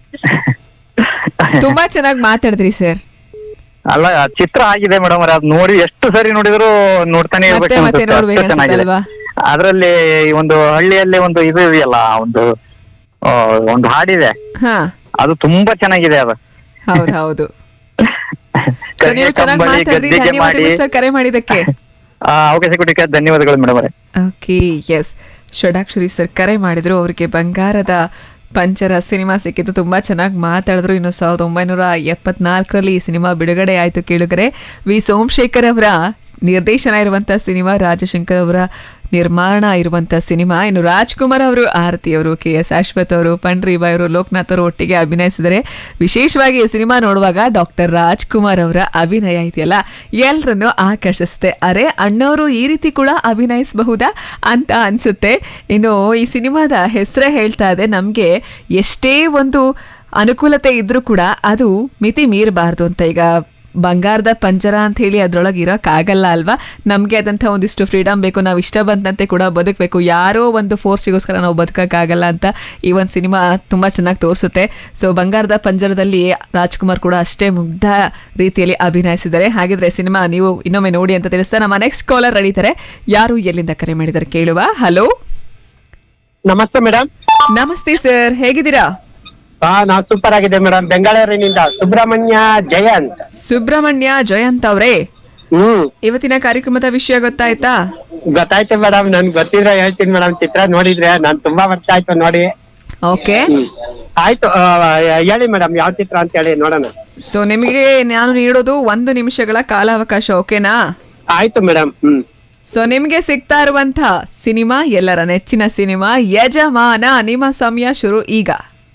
S1: ತುಂಬಾ ಚೆನ್ನಾಗಿ ಮಾತಾಡಿದ್ರಿ ಸರ್
S4: ಅಲ್ಲ ಆ ಚಿತ್ರ ಆಗಿದೆ ಮೇಡಮ್ ಅದ್ ನೋಡಿ ಎಷ್ಟು ಸರಿ ನೋಡಿದ್ರು ನೋಡ್ತಾನೆ
S1: ಮತ್ತೆ
S4: ಇರ್ಬೇಕು
S1: ಮತ್ತೆ
S4: ಅನ್ಸುತ್ತೆ.
S1: ನೋಡ್ಬೇಕು
S4: ಅಷ್ಟು ಚೆನ್ನಾಗಿದೆ
S1: ಅನ್ಸುತ್ತಲ್ವಾ?
S4: ಅದ್ರಲ್ಲಿ ಈ ಒಂದು ಹಳ್ಳಿಯಲ್ಲಿ ಒಂದು ಇದು ಇದೆಯಲ್ಲ ಒಂದು ಆ, ಒಂದು ಹಾಡಿದೆ
S1: ಹಾ
S4: ಅದು ತುಂಬಾ ಚೆನ್ನಾಗಿದೆ ಅದು
S1: ಹೌದು ಹೌದು So,
S4: ಕರಿಗೆ
S1: ನೀವು ಚೆನ್ನಾಗಿ
S4: ಕಂಬಳಿ
S1: ಮಾತಾಡ್ರಿ
S4: ಗದ್ದಿಗೆ ಮಾಡಿ
S1: ಧನ್ಯವಾದಗಳು ಸರ್ ಕರೆ ಮಾಡಿದಕ್ಕೆ
S4: ಆ, ಅವಕಾಶ ಕೊಟ್ಟಿಕ್ಕೆ ಧನ್ಯವಾದಗಳು ಮೇಡಮ್ ಅವರೇ
S1: ಓಕೆ ಎಸ್ ಷಡಾಕ್ಷರಿ ಸರ್ ಕರೆ ಮಾಡಿದ್ರು ಅವರಿಗೆ ಬಂಗಾರದ ಪಂಚರ ಸಿನಿಮಾ ಸಿಕ್ಕಿದ್ದು ತುಂಬಾ ಚೆನ್ನಾಗಿ ಮಾತಾಡಿದ್ರು ಇನ್ನು ಸಾವಿರದ ಒಂಬೈನೂರ ಎಪ್ಪತ್ನಾಲ್ಕರಲ್ಲಿ ಈ ಸಿನಿಮಾ ಬಿಡುಗಡೆ ಆಯಿತು ಕೇಳಿದರೆ ವಿ ಸೋಮಶೇಖರ್ ಅವರ ನಿರ್ದೇಶನ ಇರುವಂತ ಸಿನಿಮಾ ರಾಜಶಂಕರ್ ಅವರ ನಿರ್ಮಾಣ ಇರುವಂತ ಸಿನಿಮಾ ಇನ್ನು ರಾಜ್ಕುಮಾರ್ ಅವರು ಆರತಿ ಅವರು ಕೆ ಎಸ್ ಅಶ್ವಥ್ ಅವರು ಪಂಡ್ರಿಬಾಯ್ ಅವರು ಲೋಕನಾಥ್ ಅವರು ಒಟ್ಟಿಗೆ ಅಭಿನಯಿಸಿದರೆ ವಿಶೇಷವಾಗಿ ಈ ಸಿನಿಮಾ ನೋಡುವಾಗ ಡಾಕ್ಟರ್ ರಾಜ್ಕುಮಾರ್ ಅವರ ಅಭಿನಯ ಇದೆಯಲ್ಲ ಎಲ್ಲರನ್ನು ಆಕರ್ಷಿಸುತ್ತೆ ಅರೆ ಅಣ್ಣವರು ಈ ರೀತಿ ಕೂಡ ಅಭಿನಯಿಸಬಹುದಾ ಅಂತ ಅನ್ಸುತ್ತೆ ಇನ್ನು ಈ ಸಿನಿಮಾದ ಹೆಸರೇ ಹೇಳ್ತಾ ಇದೆ ನಮಗೆ ಎಷ್ಟೇ ಒಂದು ಅನುಕೂಲತೆ ಇದ್ರೂ ಕೂಡ ಅದು ಮಿತಿ ಮೀರಬಾರ್ದು ಅಂತ ಈಗ ಬಂಗಾರದ ಪಂಜರ ಅಂತ ಹೇಳಿ ಅದ್ರೊಳಗೆ ಇರೋಕ್ಕಾಗಲ್ಲ ಅಲ್ವಾ ನಮಗೆ ಆದಂಥ ಒಂದಿಷ್ಟು ಫ್ರೀಡಮ್ ಬೇಕು ನಾವು ಇಷ್ಟ ಬಂದಂತೆ ಕೂಡ ಬದುಕಬೇಕು ಯಾರೋ ಒಂದು ಫೋರ್ಸಿಗೋಸ್ಕರ ನಾವು ಬದುಕೋಕ್ಕಾಗಲ್ಲ ಅಂತ ಈ ಒಂದು ಸಿನಿಮಾ ತುಂಬ ಚೆನ್ನಾಗಿ ತೋರಿಸುತ್ತೆ ಸೊ ಬಂಗಾರದ ಪಂಜರದಲ್ಲಿ ರಾಜ್ಕುಮಾರ್ ಕೂಡ ಅಷ್ಟೇ ಮುಗ್ಧ ರೀತಿಯಲ್ಲಿ ಅಭಿನಯಿಸಿದ್ದಾರೆ ಹಾಗಿದ್ರೆ ಸಿನಿಮಾ ನೀವು ಇನ್ನೊಮ್ಮೆ ನೋಡಿ ಅಂತ ತಿಳಿಸ್ತಾ ನಮ್ಮ ನೆಕ್ಸ್ಟ್ ಕಾಲರ್ ನಡೀತಾರೆ ಯಾರು ಎಲ್ಲಿಂದ ಕರೆ ಮಾಡಿದ್ದಾರೆ ಕೇಳುವ ಹಲೋ
S10: ನಮಸ್ತೆ ಮೇಡಮ್
S1: ನಮಸ್ತೆ ಸರ್ ಹೇಗಿದ್ದೀರಾ
S10: ಹಾ ನಾವ್ ಸೂಪರ್ ಆಗಿದೆ ಮೇಡಮ್ ಬೆಂಗಳೂರಿನಿಂದ ಸುಬ್ರಹ್ಮಣ್ಯ ಜಯಂತ್
S1: ಸುಬ್ರಹ್ಮಣ್ಯ ಜಯಂತ್ ಅವರೇ
S10: ಹ್ಮ್
S1: ಇವತ್ತಿನ ಕಾರ್ಯಕ್ರಮದ ವಿಷಯ ಗೊತ್ತಾಯ್ತಾ
S10: ಗೊತ್ತಾಯ್ತು ಮೇಡಮ್ ನನ್ ಗೊತ್ತಿದ್ರೆ ಹೇಳ್ತೀನಿ ಮೇಡಮ್ ಚಿತ್ರ ನೋಡಿದ್ರೆ ನಾನ್ ತುಂಬಾ ವರ್ಷ ಆಯ್ತು ನೋಡಿ
S1: ಓಕೆ
S10: ಹ್ಮ್. ಆಯ್ತು ಆ, ಹೇಳಿ ಮೇಡಮ್ ಯಾವ ಚಿತ್ರ ಅಂತ ಹೇಳಿ ನೋಡೋಣ
S1: ಸೊ ನಿಮಗೆ ನಾನು ನೀಡೋದು ಒಂದು ನಿಮಿಷಗಳ ಕಾಲಾವಕಾಶ ಓಕೆನಾ
S10: ಆಯ್ತು ಮೇಡಮ್ ಹ್ಮ್
S1: ಸೊ ನಿಮಗೆ ಸಿಗ್ತಾ ಇರುವಂತ ಸಿನಿಮಾ ಎಲ್ಲರ ನೆಚ್ಚಿನ ಸಿನಿಮಾ ಯಜಮಾನ ನಿಮ್ಮ ಸಮಯ ಶುರು ಈಗ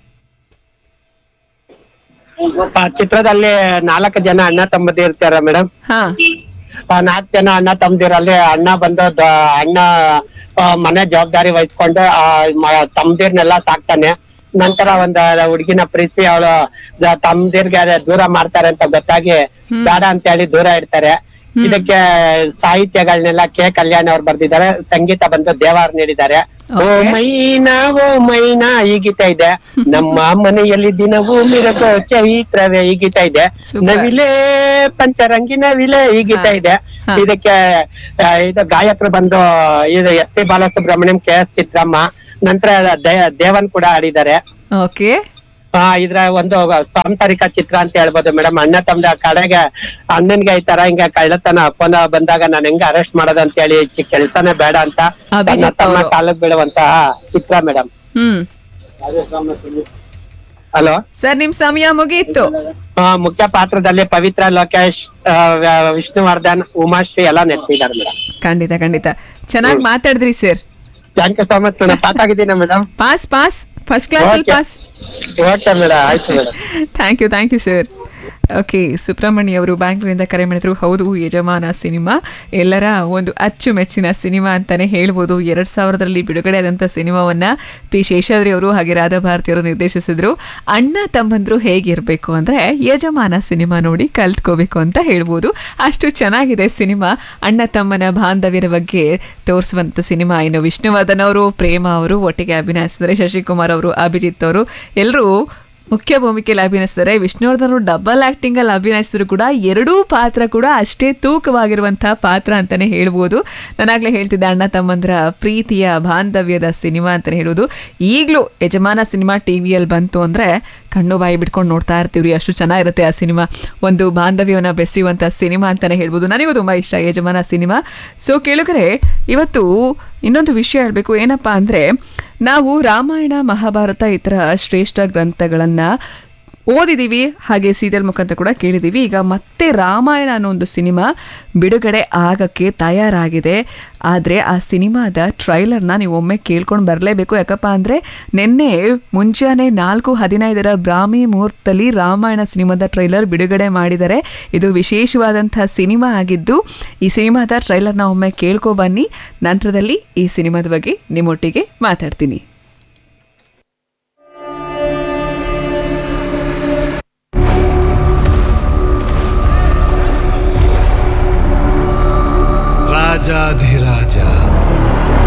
S10: ಆ ಚಿತ್ರದಲ್ಲಿ ನಾಲ್ಕು ಜನ ಅಣ್ಣ ತಮ್ಮದಿ ಇರ್ತಾರ ಮೇಡಮ್
S1: ಹಾ
S10: ನಾಲ್ಕು ಜನ ಅಣ್ಣ ತಮ್ಮದಿರಲ್ಲಿ ಅಣ್ಣ ಬಂದು ದ- ಅಣ್ಣ ಆ, ಮನೆ ಜವಾಬ್ದಾರಿ ವಹಿಸ್ಕೊಂಡು ಆ ಮ- ತಮ್ದಿರ್ನೆಲ್ಲ ಸಾಕ್ತಾನೆ ನಂತರ ಒಂದ್ ಹುಡುಗಿನ ಪ್ರೀತಿ ಅವಳು ತಮ್ದಿರ್ಗೆ ದೂರ ಮಾಡ್ತಾರೆ ಅಂತ ಗೊತ್ತಾಗಿ ಬೇಡ ಅಂತ ಹೇಳಿ ದೂರ ಇಡ್ತಾರೆ ಇದಕ್ಕೆ ಸಾಹಿತ್ಯಗಳನ್ನೆಲ್ಲ ಕೆ ಕಲ್ಯಾಣ್ ಅವ್ರು ಬರ್ದಿದ್ದಾರೆ ಸಂಗೀತ ಬಂದು ದೇವಾರ್ ನೀಡಿದ್ದಾರೆ ಓ ಮೈನಾ ಓ ಮೈನಾ ಈ ಗೀತೆ ಇದೆ ನಮ್ಮ ಮನೆಯಲ್ಲಿ ದಿನವೂ ಮಿರಗೋ ಚೈತ್ರವೇ ಈ ಗೀತೆ ಇದೆ ನವಿಲೆ ಪಂಚರಂಗಿ ನವಿಲೆ ಈ ಗೀತೆ ಇದೆ ಇದಕ್ಕೆ ಆ, ಇದು ಗಾಯಕರು ಬಂದು ಇದು S P Balasubrahmanyam K S ಚಿತ್ರಮ್ಮ ನಂತರ ದೇ- ದೇವನ್ ಕೂಡ ಆಡಿದ್ದಾರೆ
S1: ಓಕೆ
S10: ಆ ಇದ್ರ ಒಂದು ಸಾಂಸಾರಿಕ ಚಿತ್ರ ಅಂತ ಹೇಳ್ಬೋದು ಮೇಡಮ್ ಅಣ್ಣ ತಮ್ಮದ ಕಡೆಗೆ ಅಣ್ಣನ್ಗೆ ಈ ತರ ಹಿಂಗ ಕಳ್ಳತನ ಫೋನ್ ಬಂದಾಗ ನಾನು ಹೆಂಗ ಅರೆಸ್ಟ್ ಮಾಡೋದು ಅಂತ ಹೇಳಿ ಕೆಲ್ಸನೇ ಬೇಡ ಅಂತ ತನ್ನ
S1: ಅಭಿಜಿತ್
S10: ತಮ್ಮ
S1: ಅವ್ರು.
S10: ಕಾಲಕ್ಕೆ ಬೀಳುವಂತಹ ಚಿತ್ರ ಮೇಡಮ್
S1: ಹ್ಮ್
S10: ಹಲೋ
S1: ಸರ್ ನಿಮ್ ಸಮಯ ಮುಗೀತು
S10: ಮುಖ್ಯ ಪಾತ್ರದಲ್ಲಿ ಪವಿತ್ರ ಲೋಕೇಶ್ ಆ, ವ- ವಿಷ್ಣುವರ್ಧನ್ ಉಮಾಶ್ರೀ ಎಲ್ಲ ನೆಟ್ಟಿದ್ದಾರೆ ಮೇಡಮ್
S1: ಖಂಡಿತ ಖಂಡಿತ ಚೆನ್ನಾಗಿ ಮಾತಾಡಿದ್ರಿ sir
S10: thank you so much madam pass ಆಗಿದ್ದೀನ madam
S1: pass pass first class ಅಲ್ಲಿ
S10: Okay.
S1: ಪಾಸ್
S10: ಓಕೆ ಮೇಡಮ್ ಆಯ್ತು madam
S1: thank you thank you sir okay Subrahmanya ಅವರು ಬ್ಯಾಂಗ್ಳೂರಿಂದ ಕರೆ ಮಾಡಿದ್ರು ಹೌದು ಯಜಮಾನ ಸಿನಿಮಾ ಎಲ್ಲರ ಒಂದು ಅಚ್ಚುಮೆಚ್ಚಿನ ಸಿನಿಮಾ ಅಂತಾನೆ ಹೇಳ್ಬೋದು ಎರಡ್ ಸಾವಿರದಲ್ಲಿ ಬಿಡುಗಡೆ ಆದಂಥ ಸಿನಿಮಾವನ್ನ ಪಿ ಶೇಷಾದ್ರಿ ಅವರು ಹಾಗೆ ರಾಧಾ ಭಾರತಿ ಅವರು ನಿರ್ದೇಶಿಸಿದ್ರು ಅಣ್ಣ ತಮ್ಮಂದ್ರು ಹೇಗಿರಬೇಕು ಅಂದ್ರೆ ಯಜಮಾನ ಸಿನಿಮಾ ನೋಡಿ ಕಲ್ತ್ಕೋಬೇಕು ಅಂತ ಹೇಳ್ಬೋದು ಅಷ್ಟು ಚೆನ್ನಾಗಿದೆ ಸಿನಿಮಾ ಅಣ್ಣ ತಮ್ಮನ ಬಾಂಧವ್ಯದ ಬಗ್ಗೆ ತೋರಿಸುವಂತ ಸಿನಿಮಾ ಇನ್ನು ವಿಷ್ಣುವರ್ಧನ್ ಅವರು ಪ್ರೇಮ ಅವರು ಒಟ್ಟಿಗೆ ಅಭಿನಯಿಸಿದ್ದಾರೆ ಶಶಿಕುಮಾರ್ ಅವರು ಅಭಿಜಿತ್ ಅವರು ಎಲ್ಲರೂ ಮುಖ್ಯ ಭೂಮಿಕೆಯಲ್ಲಿ ಅಭಿನಯಿಸಿದ್ದಾರೆ ವಿಷ್ಣುವರ್ಧನ್ ಅವರು ಡಬಲ್ ಆಕ್ಟಿಂಗ್ ಅಲ್ಲಿ ಅಭಿನಯಿಸಿದ್ರು ಕೂಡ ಎರಡೂ ಪಾತ್ರ ಕೂಡ ಅಷ್ಟೇ ತೂಕವಾಗಿರುವಂತಹ ಪಾತ್ರ ಅಂತಾನೆ ಹೇಳ್ಬೋದು ನಾನಾಗ್ಲೇ ಹೇಳ್ತಿದ್ದೆ ಅಣ್ಣ ತಮ್ಮಂದ್ರ ಪ್ರೀತಿಯ ಬಾಂಧವ್ಯದ ಸಿನಿಮಾ ಅಂತಾನೆ ಹೇಳೋದು ಈಗಲೂ ಯಜಮಾನ ಸಿನಿಮಾ ಟಿವಿಯಲ್ಲಿ ಬಂತು ಅಂದ್ರೆ ಕಣ್ಣು ಬಾಯಿ ಬಿಟ್ಕೊಂಡು ನೋಡ್ತಾ ಇರ್ತೀವ್ರಿ ಅಷ್ಟು ಚೆನ್ನಾಗಿರುತ್ತೆ ಆ ಸಿನಿಮಾ ಒಂದು ಬಾಂಧವ್ಯವನ್ನ ಬೆಸೆಯುವಂತ ಸಿನಿಮಾ ಅಂತಾನೆ ಹೇಳ್ಬೋದು ನನಗೂ ತುಂಬಾ ಇಷ್ಟ ಯಜಮಾನ ಸಿನಿಮಾ ಸೊ ಕೇಳುಗರೆ ಇವತ್ತು ಇನ್ನೊಂದು ವಿಷಯ ಹೇಳಬೇಕು ಏನಪ್ಪಾ ಅಂದ್ರೆ ನಾವು ರಾಮಾಯಣ ಮಹಾಭಾರತ ಈ ಥರ ಶ್ರೇಷ್ಠ ಗ್ರಂಥಗಳನ್ನ ಓದಿದೀವಿ ಹಾಗೆ ಸೀರಿಯಲ್ ಮುಖಾಂತರ ಕೂಡ ಕೇಳಿದೀವಿ ಈಗ ಮತ್ತೆ ರಾಮಾಯಣ ಅನ್ನೋ ಒಂದು ಸಿನಿಮಾ ಬಿಡುಗಡೆ ಆಗಕ್ಕೆ ತಯಾರಾಗಿದೆ ಆದರೆ ಆ ಸಿನಿಮಾದ ಟ್ರೈಲರ್ನ ನೀವು ಒಮ್ಮೆ ಕೇಳ್ಕೊಂಡು ಬರಲೇಬೇಕು ಯಾಕಪ್ಪ ಅಂದರೆ ನಿನ್ನೆ ಮುಂಜಾನೆ ನಾಲ್ಕು ಹದಿನೈದರ ಬ್ರಾಹ್ಮಿ ಮುಹೂರ್ತದಲ್ಲಿ ರಾಮಾಯಣ ಸಿನಿಮಾದ ಟ್ರೈಲರ್ ಬಿಡುಗಡೆ ಮಾಡಿದ್ದಾರೆ ಇದು ವಿಶೇಷವಾದಂಥ ಸಿನಿಮಾ ಆಗಿದ್ದು ಈ ಸಿನಿಮಾದ ಟ್ರೈಲರ್ನ ಒಮ್ಮೆ ಕೇಳ್ಕೊ ಬನ್ನಿ ನಂತರದಲ್ಲಿ ಈ ಸಿನಿಮಾದ ಬಗ್ಗೆ ನಿಮ್ಮೊಟ್ಟಿಗೆ ಮಾತಾಡ್ತೀನಿ
S11: ರಾಜಾಧಿರಾಜ